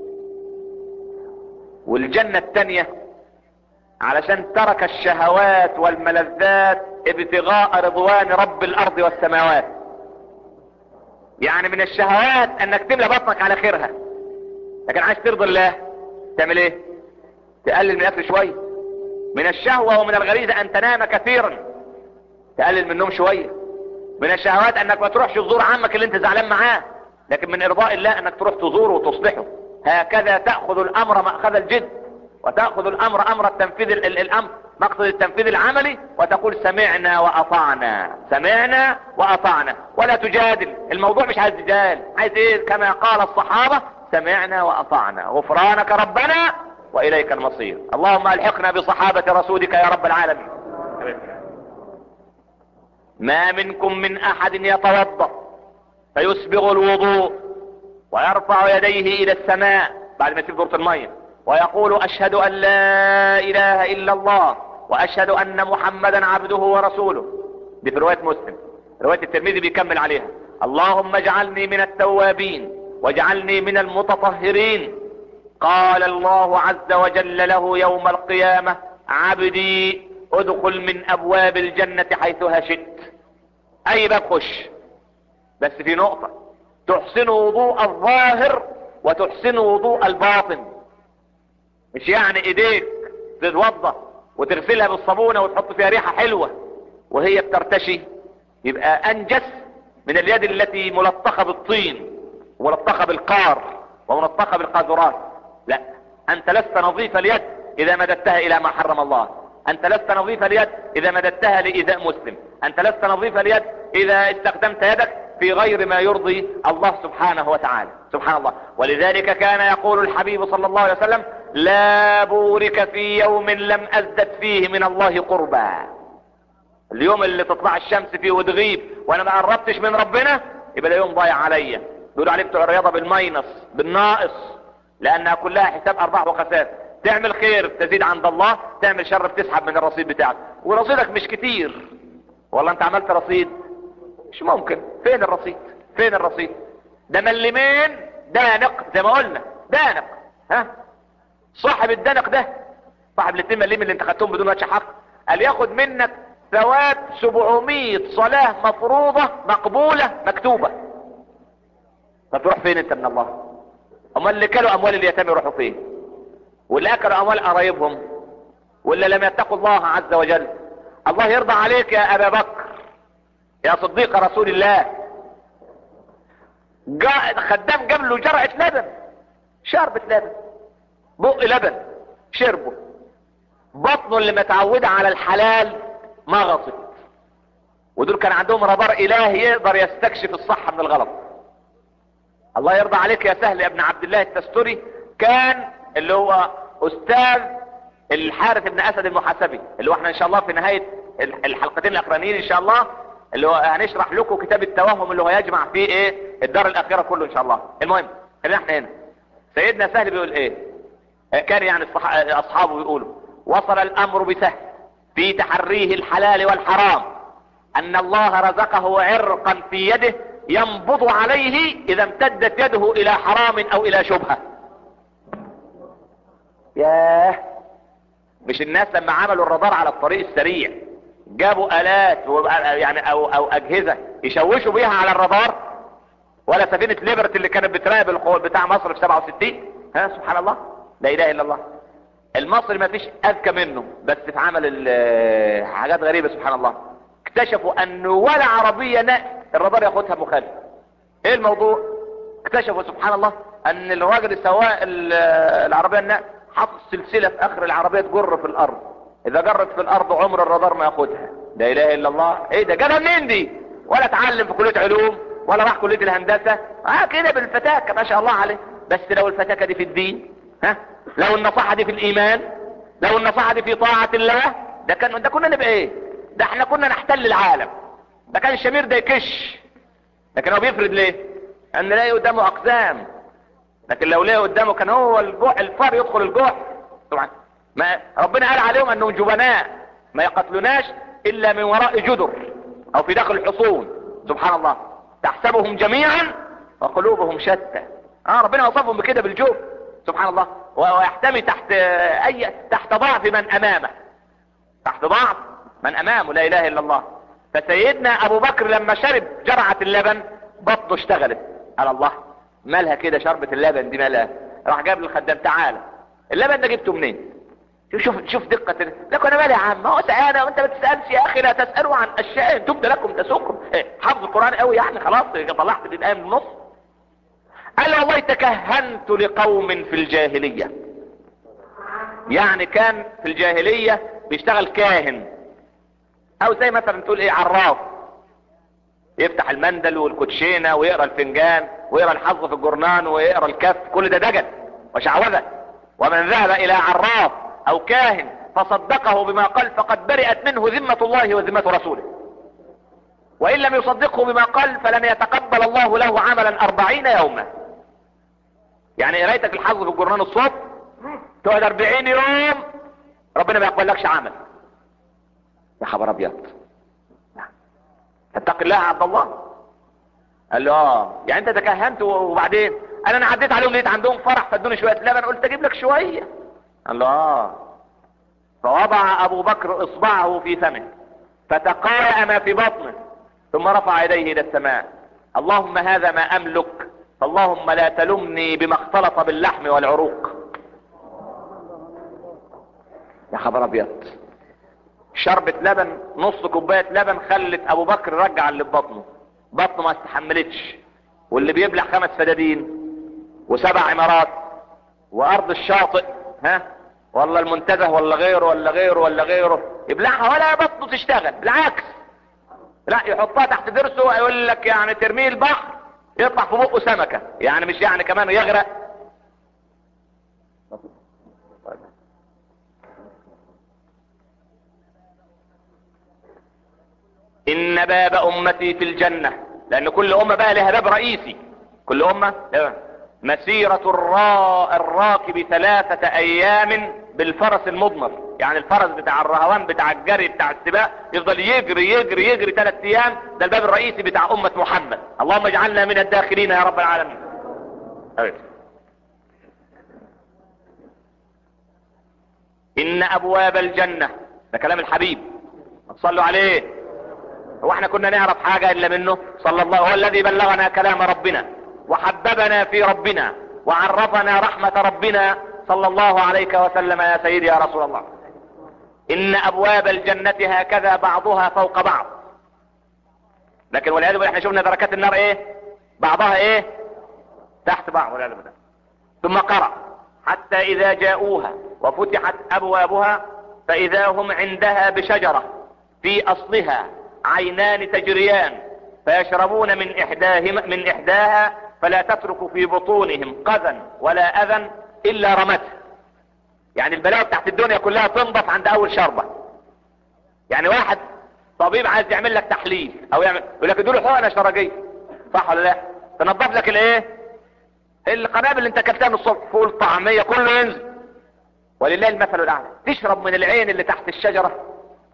S2: والجنة التانية علشان ترك الشهوات والملذات ابتغاء رضوان رب الارض والسماوات يعني من الشهوات انك تملى بطنك على خيرها لكن عايز ترضي الله تعمل ايه تقلل من الاكل شوية من الشهوة ومن الغريزة ان تنام كثيرا تقلل من النوم شوية من الشهوات انك ما تروحش تزور عمك اللي انت زعلان معاه لكن من ارضاء الله انك تروح تزوره وتصلحه هكذا تأخذ الامر مأخذ الجد وتأخذ الامر امر التنفيذ الامر مقصد التنفيذ العملي وتقول سمعنا واطعنا سمعنا واطعنا ولا تجادل الموضوع مش عايز جدال عايز ايه كما قال الصحابة سمعنا واطعنا غفرانك ربنا واليك المصير اللهم الحقنا بصحابة رسولك يا رب العالمين ما منكم من احد يتوضأ فيسبغ الوضوء ويرفع يديه الى السماء بعد ما يسيب دورة المية ويقول اشهد ان لا اله الا الله واشهد ان محمدا عبده ورسوله دي في رواية مسلم رواية الترمذي بيكمل عليها اللهم اجعلني من التوابين واجعلني من المتطهرين قال الله عز وجل له يوم القيامة عبدي ادخل من ابواب الجنة حيثها شئت اي باب خش بس في نقطة تحسن وضوء الظاهر وتحسن وضوء الباطن مش يعني ايديك تتوضى وتغسلها بالصابونة وتحط فيها ريحة حلوة وهي بترتشي يبقى انجس من اليد التي ملطخة بالطين وملطخة بالقار وملطخة بالقاذورات لا انت لست نظيف اليد اذا مددتها الى ما حرم الله انت لست نظيف اليد اذا مددتها لايذاء مسلم انت لست نظيف اليد اذا استخدمت يدك في غير ما يرضي الله سبحانه وتعالى سبحان الله ولذلك كان يقول الحبيب صلى الله عليه وسلم لا بورك في يوم لم ازدد فيه من الله قربا اليوم اللي تطلع الشمس فيه وتغيب وانا ما قربتش من ربنا يبقى ده يوم ضايع عليا بيقولوا عليه بتوع الرياضه بالماينس بالناقص لانها كلها حساب ارباح وخسائر تعمل خير تزيد عند الله تعمل شر بتسحب من الرصيد بتاعك ورصيدك مش كتير والله انت عملت رصيد مش ممكن فين الرصيد فين الرصيد ده ملمين دانق زي ما قلنا دانق ها صاحب الدنق ده صاحب الاثنين مليم اللي انت خدتهم بدون وجه حق قال ياخد منك ثواب 700 صلاة مفروضة مقبولة مكتوبة طب تروح فين انت من الله امال اللي كلوا اموال اليتامى يروحوا فين واللي اكلوا اموال قرايبهم واللي لم يتقوا الله عز وجل الله يرضى عليك يا ابا بكر يا صديق رسول الله جاء خدام جاب له جرعة لبن شربة لبن بق لبن شربه بطنه اللي متعودة على الحلال مغصت ودول كان عندهم رادار الهي يقدر يستكشف الصح من الغلط الله يرضى عليك يا سهل يا ابن عبد الله التستري كان اللي هو استاذ الحارث بن اسد المحاسبي اللي هو احنا ان شاء الله في نهاية الحلقتين الاخرانيين ان شاء الله اللي هو هنشرح لكم كتاب التوهم اللي هو يجمع فيه ايه الدار الاخيرة كله ان شاء الله المهم خلينا احنا هنا سيدنا سهل بيقول ايه كان يعني الصح... اصحابه بيقولوا وصل الامر بسهل في تحريه الحلال والحرام ان الله رزقه عرقا في يده ينبض عليه اذا امتدت يده الى حرام او الى شبهة ياه مش الناس لما عملوا الرادار على الطريق السريع جابوا الات يعني او او اجهزة يشوشوا بيها على الرادار ولا سفينة ليبرت اللي كانت بتراقب القول بتاع مصر في 67 ها سبحان الله لا اله الا الله المصري ما فيش اذكى منه بس في عمل حاجات غريبة سبحان الله اكتشفوا ان ولا عربية نقل الرادار ياخدها مخالف ايه الموضوع اكتشفوا سبحان الله ان الراجل سواء العربية النقل حط سلسلة في اخر العربية تجر في الارض اذا جرت في الارض عمر الرادار ما ياخدها لا اله الا الله ايه ده جابها منين دي ولا اتعلم في كلية علوم ولا راح كلية الهندسة اه كده بالفتاكة ما شاء الله عليه بس لو الفتاكة دي في الدين ها لو النصيحة دي في الايمان لو النصيحة دي في طاعة الله ده كان ده كنا نبقى ايه ده احنا كنا نحتل العالم ده كان الشمير ده يكش لكن هو بيفرد ليه ان لاقي قدامه اقزام لكن لو لقي قدامه كان هو الجوع الفار يدخل الجوع طبعا ما ربنا قال عليهم انهم جبناء ما يقتلوناش الا من وراء جدر او في داخل الحصون سبحان الله تحسبهم جميعا وقلوبهم شتى اه ربنا وصفهم بكده بالجوع سبحان الله ويحتمي تحت اي تحت ضعف من امامه تحت ضعف من امامه لا اله الا الله فسيدنا ابو بكر لما شرب جرعة اللبن بطنه اشتغلت قال الله مالها كده شربة اللبن دي مالها راح جاب للخدام تعالى اللبن ده جبته منين شوف شوف دقة لكن انا مالي يا عم ما هو سألة وانت ما تسألش يا اخي لا تسألوا عن اشياء تبدى لكم تسوكم إيه حفظ القرآن قوي يعني خلاص طلعت في الايه من النص قال والله تكهنت لقوم في الجاهلية يعني كان في الجاهلية بيشتغل كاهن او زي مثلا تقول ايه عراف يفتح المندل والكوتشينة ويقرا الفنجان ويقرا الحظ في الجرنان ويقرا الكف كل ده دجل وشعوذة ومن ذهب الى عراف او كاهن فصدقه بما قال فقد برئت منه ذمة الله وذمة رسوله وان لم يصدقه بما قال فلن يتقبل الله له عملا اربعين يوما يعني قرايتك الحظ في الجرنان الصبح تقعد اربعين يوم ربنا ما يقبلكش عمل يا خبر ابيض اتق الله يا عبد الله قال له اه يعني انت تكهنت وبعدين انا انا عديت عليهم لقيت عندهم فرح فادوني شويه لبن قلت اجيب لك شويه قال له اه فوضع ابو بكر اصبعه في فمه فتقارأ ما في بطنه ثم رفع يديه الى السماء اللهم هذا ما املك فاللهم لا تلمني بما اختلط باللحم والعروق يا خبر ابيض شربة لبن نص كوباية لبن خلت ابو بكر رجع اللي في بطنه بطنه ما استحملتش واللي بيبلع خمس فدادين وسبع عمارات وارض الشاطئ ها والله المنتزه ولا غيره ولا غيره ولا غيره يبلعها ولا بطنه تشتغل بالعكس لا يحطها تحت درسه ويقول لك يعني ترميه البحر يطلع في بقه سمكة يعني مش يعني كمان يغرق ان باب امتي في الجنة لان كل امة بقى لها باب رئيسي كل امة مسيرة الرا... الراكب ثلاثة ايام بالفرس المضمر يعني الفرس بتاع الرهوان بتاع الجري بتاع السباق يفضل يجري يجري يجري ثلاث ايام ده الباب الرئيسي بتاع امة محمد اللهم اجعلنا من الداخلين يا رب العالمين أوي. ان ابواب الجنة ده كلام الحبيب صلوا عليه هو احنا كنا نعرف حاجة الا منه صلى الله هو الذي بلغنا كلام ربنا وحببنا في ربنا وعرفنا رحمة ربنا صلى الله عليك وسلم يا سيدي يا رسول الله ان ابواب الجنة هكذا بعضها فوق بعض لكن والعياذ بالله احنا شفنا دركات النار ايه بعضها ايه تحت بعض والعياذ بالله ثم قرأ حتى اذا جاءوها وفتحت ابوابها فاذا هم عندها بشجرة في اصلها عينان تجريان فيشربون من احداهما من احداها فلا تترك في بطونهم قذا ولا اذى الا رمته يعني البلاوي بتاعت الدنيا كلها تنضف عند اول شربة يعني واحد طبيب عايز يعمل لك تحليل او يعمل يقول لك ادوا له حقنه شرجيه صح ولا لا تنضف لك الايه القنابل اللي انت اكلتها من الصبح فول طعميه كله ينزل ولله المثل الاعلى تشرب من العين اللي تحت الشجره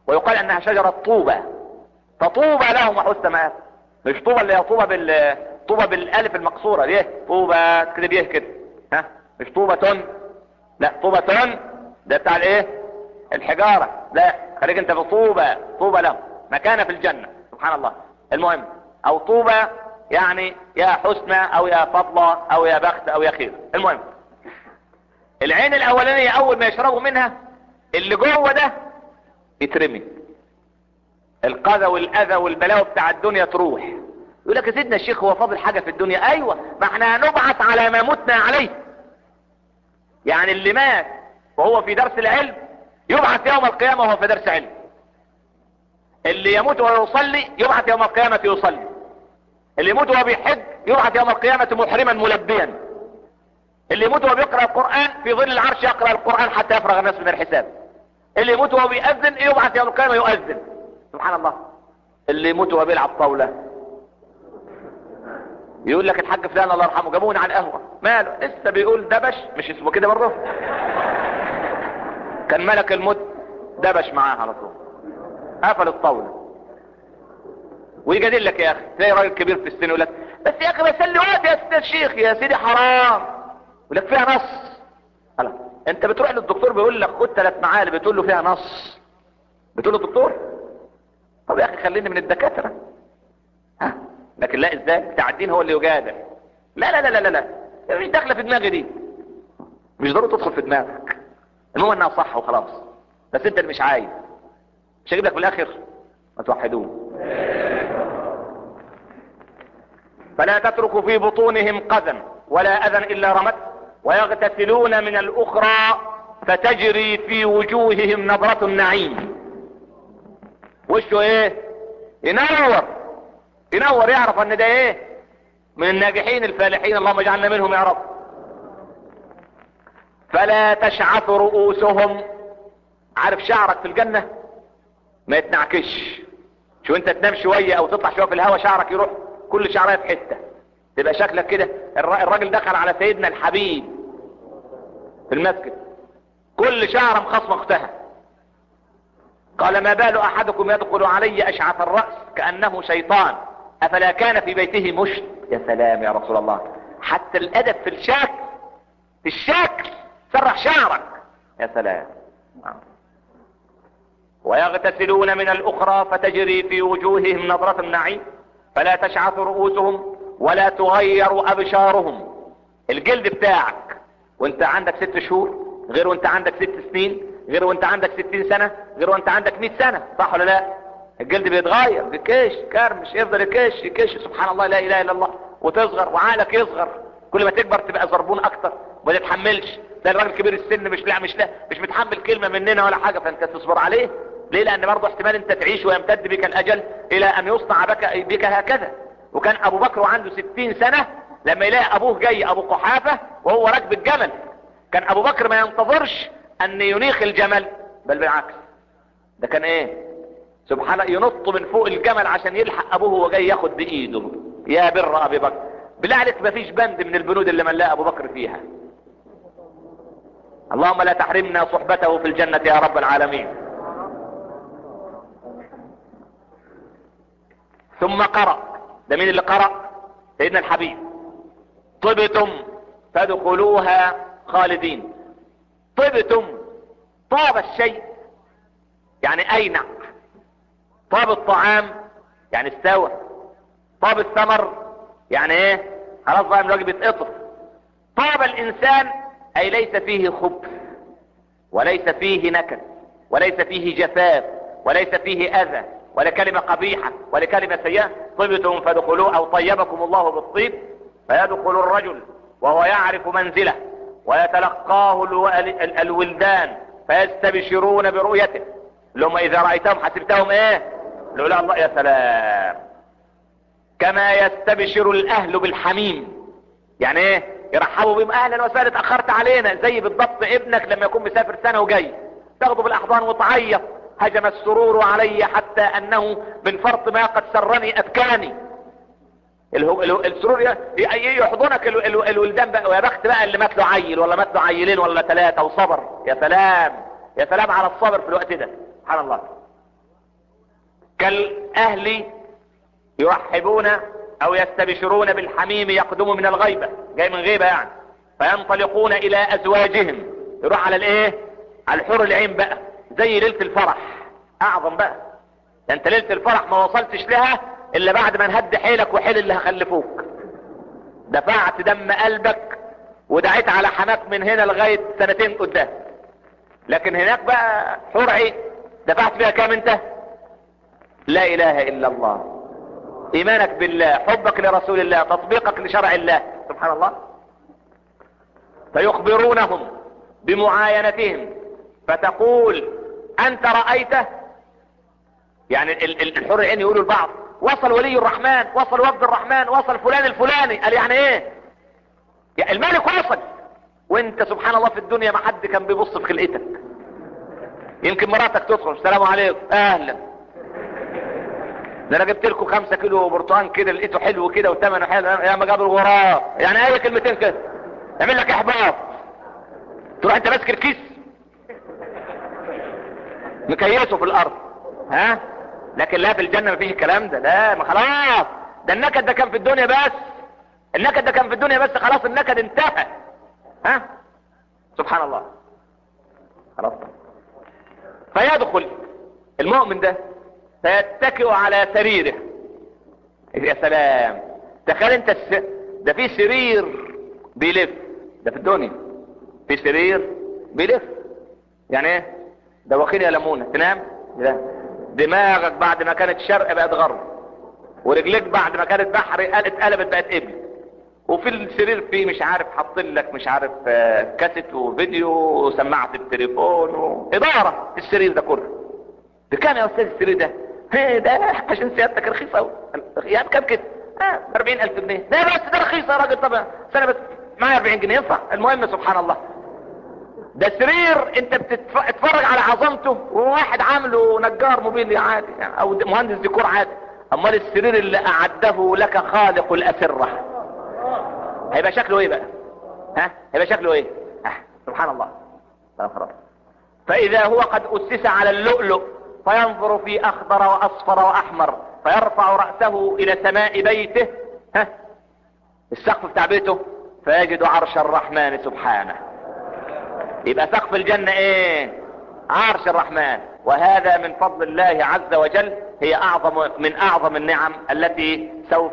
S2: ويقال انها شجرة طوبة فطوبى لهم وحسن مآب مش طوبة اللي هي طوبة بال طوبة بالالف المقصورة ليه طوبة كده بيه كده ها مش طوبة تن لا طوبة تن ده بتاع الايه الحجارة لا خليك انت في طوبة طوبة لهم مكانة في الجنة سبحان الله المهم او طوبة يعني يا حسنى او يا فضلة او يا بخت او يا خير المهم العين الاولانية اول ما يشربوا منها اللي جوه ده يترمي القذى والاذى والبلاوي بتاع الدنيا تروح يقول لك يا سيدنا الشيخ هو فاضل حاجة في الدنيا ايوه ما احنا هنبعث على ما متنا عليه يعني اللي مات وهو في درس العلم يبعث يوم القيامة وهو في درس علم اللي يموت وهو يصلي يبعث يوم القيامة يصلي اللي يموت وهو بيحج يبعث يوم القيامة محرما ملبيا اللي يموت وهو بيقرأ القرآن في ظل العرش يقرأ القرآن حتى يفرغ الناس من الحساب اللي يموت وهو بيأذن يبعث يوم القيامة يؤذن سبحان الله اللي يموت وهو بيلعب طاولة يقول لك الحاج فلان الله يرحمه جابوني على القهوة ماله لسه بيقول دبش مش اسمه كده برضه كان ملك الموت دبش معاه على طول قفل الطاولة ويجادل لك يا اخي تلاقي راجل كبير في السن يقول لك بس يا اخي بسلي وقت يا سيدي الشيخ يا سيدي حرام يقول لك فيها نص خلاص انت بتروح للدكتور بيقول لك خد ثلاث معالق بتقول له فيها نص بتقول له دكتور طب يا اخي خليني من الدكاتره ها لكن لا ازاي بتاع الدين هو اللي يجادل لا لا لا لا لا لا مش داخله في دماغي دي مش ضروري تدخل في دماغك المهم انها صح وخلاص بس انت اللي مش عايز مش هجيب لك في الاخر ما توحدوه فلا تترك في بطونهم قذى ولا اذى الا رمت ويغتسلون من الاخرى فتجري في وجوههم نظرة النعيم وشه ايه ينور ينور يعرف ان ده ايه من الناجحين الفالحين اللهم اجعلنا منهم يا رب فلا تشعث رؤوسهم عارف شعرك في الجنة ما يتنعكش شو انت تنام شوية او تطلع شوية في الهواء شعرك يروح كل شعرية في حتة تبقى شكلك كده الراجل دخل على سيدنا الحبيب في المسجد كل شعرة مخصمة اختها قال ما بال احدكم يدخل علي اشعث الرأس كأنه شيطان افلا كان في بيته مشت يا سلام يا رسول الله حتى الادب في الشكل في الشكل سرح شعرك يا سلام ويغتسلون من الاخرى فتجري في وجوههم نظرة النعيم فلا تشعث رؤوسهم ولا تغير ابشارهم الجلد بتاعك وانت عندك ست شهور غير وانت عندك ست سنين غير وانت عندك ستين سنة غير وانت عندك مئة سنة صح ولا لا الجلد بيتغير بيكش كرمش يفضل يكش يكش سبحان الله لا اله الا الله وتصغر وعقلك يصغر كل ما تكبر تبقى زربون اكتر وما تتحملش ده الراجل كبير السن مش لا مش لا مش متحمل كلمة مننا ولا حاجة فانت تصبر عليه ليه لان برضه احتمال انت تعيش ويمتد بك الاجل الى ان يصنع بك, بك هكذا وكان ابو بكر وعنده ستين سنة لما يلاقي ابوه جاي ابو قحافة وهو راكب الجمل كان ابو بكر ما ينتظرش ان ينيخ الجمل بل بالعكس ده كان ايه سبحان الله ينط من فوق الجمل عشان يلحق ابوه وهو جاي ياخد بايده يا بر ابي بكر بالله عليك ما فيش بند من البنود اللي ملاه ابو بكر فيها اللهم لا تحرمنا صحبته في الجنة يا رب العالمين ثم قرأ ده مين اللي قرأ سيدنا الحبيب طبتم فادخلوها خالدين طبتم طاب الشيء يعني اينع طاب الطعام يعني استوى طاب الثمر يعني ايه خلاص بقى الواجب يتقطف طاب الانسان اي ليس فيه خبث وليس فيه نكد وليس فيه جفاف وليس فيه اذى ولا كلمة قبيحة ولا كلمة سيئة طبتم فادخلوه او طيبكم الله بالطيب فيدخل الرجل وهو يعرف منزله ويتلقاه الو... ال... الولدان فيستبشرون برؤيته لهم اذا رأيتهم حسبتهم ايه لولا الله يا سلام كما يستبشر الاهل بالحميم يعني ايه يرحبوا بهم اهلا وسهلا اتاخرت علينا زي بالضبط ابنك لما يكون مسافر سنه وجاي تاخده بالاحضان وتعيط هجم السرور علي حتى انه من فرط ما قد سرني ابكاني الهو الهو السرور يحضنك ال ال الولدان بقى ويا بخت بقى اللي مات له عيل ولا مات له عيلين ولا ثلاثه وصبر يا سلام يا سلام على الصبر في الوقت ده سبحان الله كالاهل يرحبون او يستبشرون بالحميم يقدم من الغيبة جاي من غيبة يعني فينطلقون الى ازواجهم يروح على الايه على الحور العين بقى زي ليلة الفرح اعظم بقى ده انت ليلة الفرح ما وصلتش لها الا بعد ما نهد حيلك وحيل اللي هخلفوك دفعت دم قلبك ودعيت على حماك من هنا لغاية سنتين قدام لكن هناك بقى حور عين دفعت فيها كام انت لا اله الا الله ايمانك بالله حبك لرسول الله تطبيقك لشرع الله سبحان الله فيخبرونهم بمعاينتهم فتقول انت رأيته يعني الحر العين يقولوا البعض وصل ولي الرحمن وصل وفد الرحمن وصل فلان الفلاني قال يعني ايه يعني الملك وصل وانت سبحان الله في الدنيا ما حد كان بيبص في خلقتك يمكن مراتك تدخل السلام عليكم اهلا ده انا جبت لكم خمسة كيلو برتقان كده لقيته حلو كده وثمنه حلو يا ما جاب الغراب يعني اي كلمتين كده يعمل لك احباط تروح انت ماسك الكيس مكيسه في الارض ها لكن لا في الجنة مفيش الكلام ده لا ما خلاص ده النكد ده كان في الدنيا بس النكد ده كان في الدنيا بس خلاص النكد انتهى ها سبحان الله خلاص فيدخل المؤمن ده فيتكئ على سريره يا سلام تخيل انت الس... ده في سرير بيلف ده في الدنيا في سرير بيلف يعني ايه ده واخين يا لمونة تنام لا دماغك بعد ما كانت شرق بقت غرب ورجليك بعد ما كانت بحر اتقلبت بقت قبل وفي السرير فيه مش عارف حاطين لك مش عارف كاسيت وفيديو وسماعة التليفون وإدارة السرير ده كله بكام يا أستاذ السرير ده؟ هي ده عشان سيادتك رخيص أوي يعني بكام كده؟ اه 40000 جنيه ده بس ده رخيص يا راجل طبعا سنة بس معايا 40 جنيه ينفع المهم سبحان الله ده سرير انت بتتفرج على عظمته وواحد عامله نجار موبيلي عادي يعني او مهندس ديكور عادي امال السرير اللي اعده لك خالق الاسره هيبقى شكله ايه بقى ها هيبقى شكله ايه ها سبحان الله خلاص فاذا هو قد اسس على اللؤلؤ فينظر في اخضر واصفر واحمر فيرفع رأسه الى سماء بيته ها السقف بتاع بيته فيجد عرش الرحمن سبحانه يبقى سقف الجنة ايه عرش الرحمن وهذا من فضل الله عز وجل هي اعظم من اعظم النعم التي سوف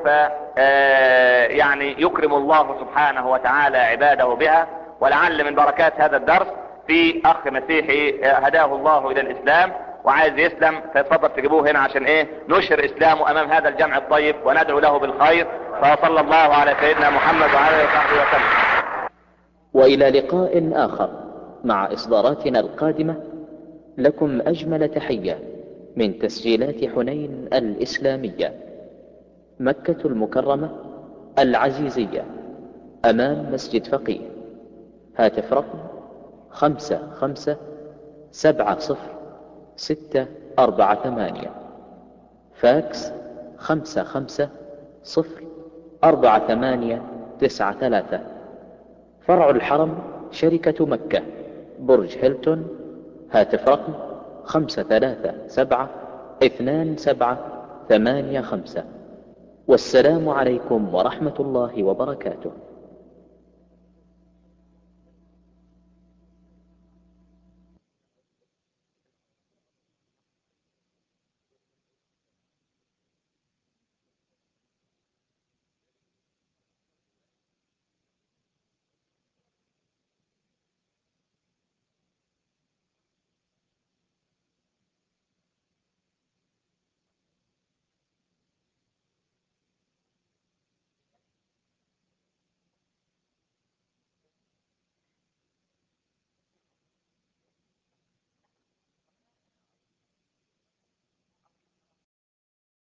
S2: آه يعني يكرم الله سبحانه وتعالى عباده بها ولعل من بركات هذا الدرس في اخ مسيحي هداه الله الى الاسلام وعايز يسلم فيتفضل تجيبوه هنا عشان ايه نشر اسلامه امام هذا الجمع الطيب وندعو له بالخير فصلى الله على سيدنا محمد وعلى اله وصحبه وسلم
S1: والى لقاء اخر مع اصداراتنا القادمة لكم اجمل تحية من تسجيلات حنين الاسلامية مكة المكرمة العزيزية امام مسجد فقيه هاتف رقم خمسة خمسة سبعة صفر ستة أربعة ثمانية فاكس خمسة خمسة صفر أربعة ثمانية تسعة ثلاثة فرع الحرم شركة مكة برج هيلتون هاتف رقم خمسة ثلاثة سبعة اثنان سبعة ثمانية خمسة والسلام عليكم ورحمة الله وبركاته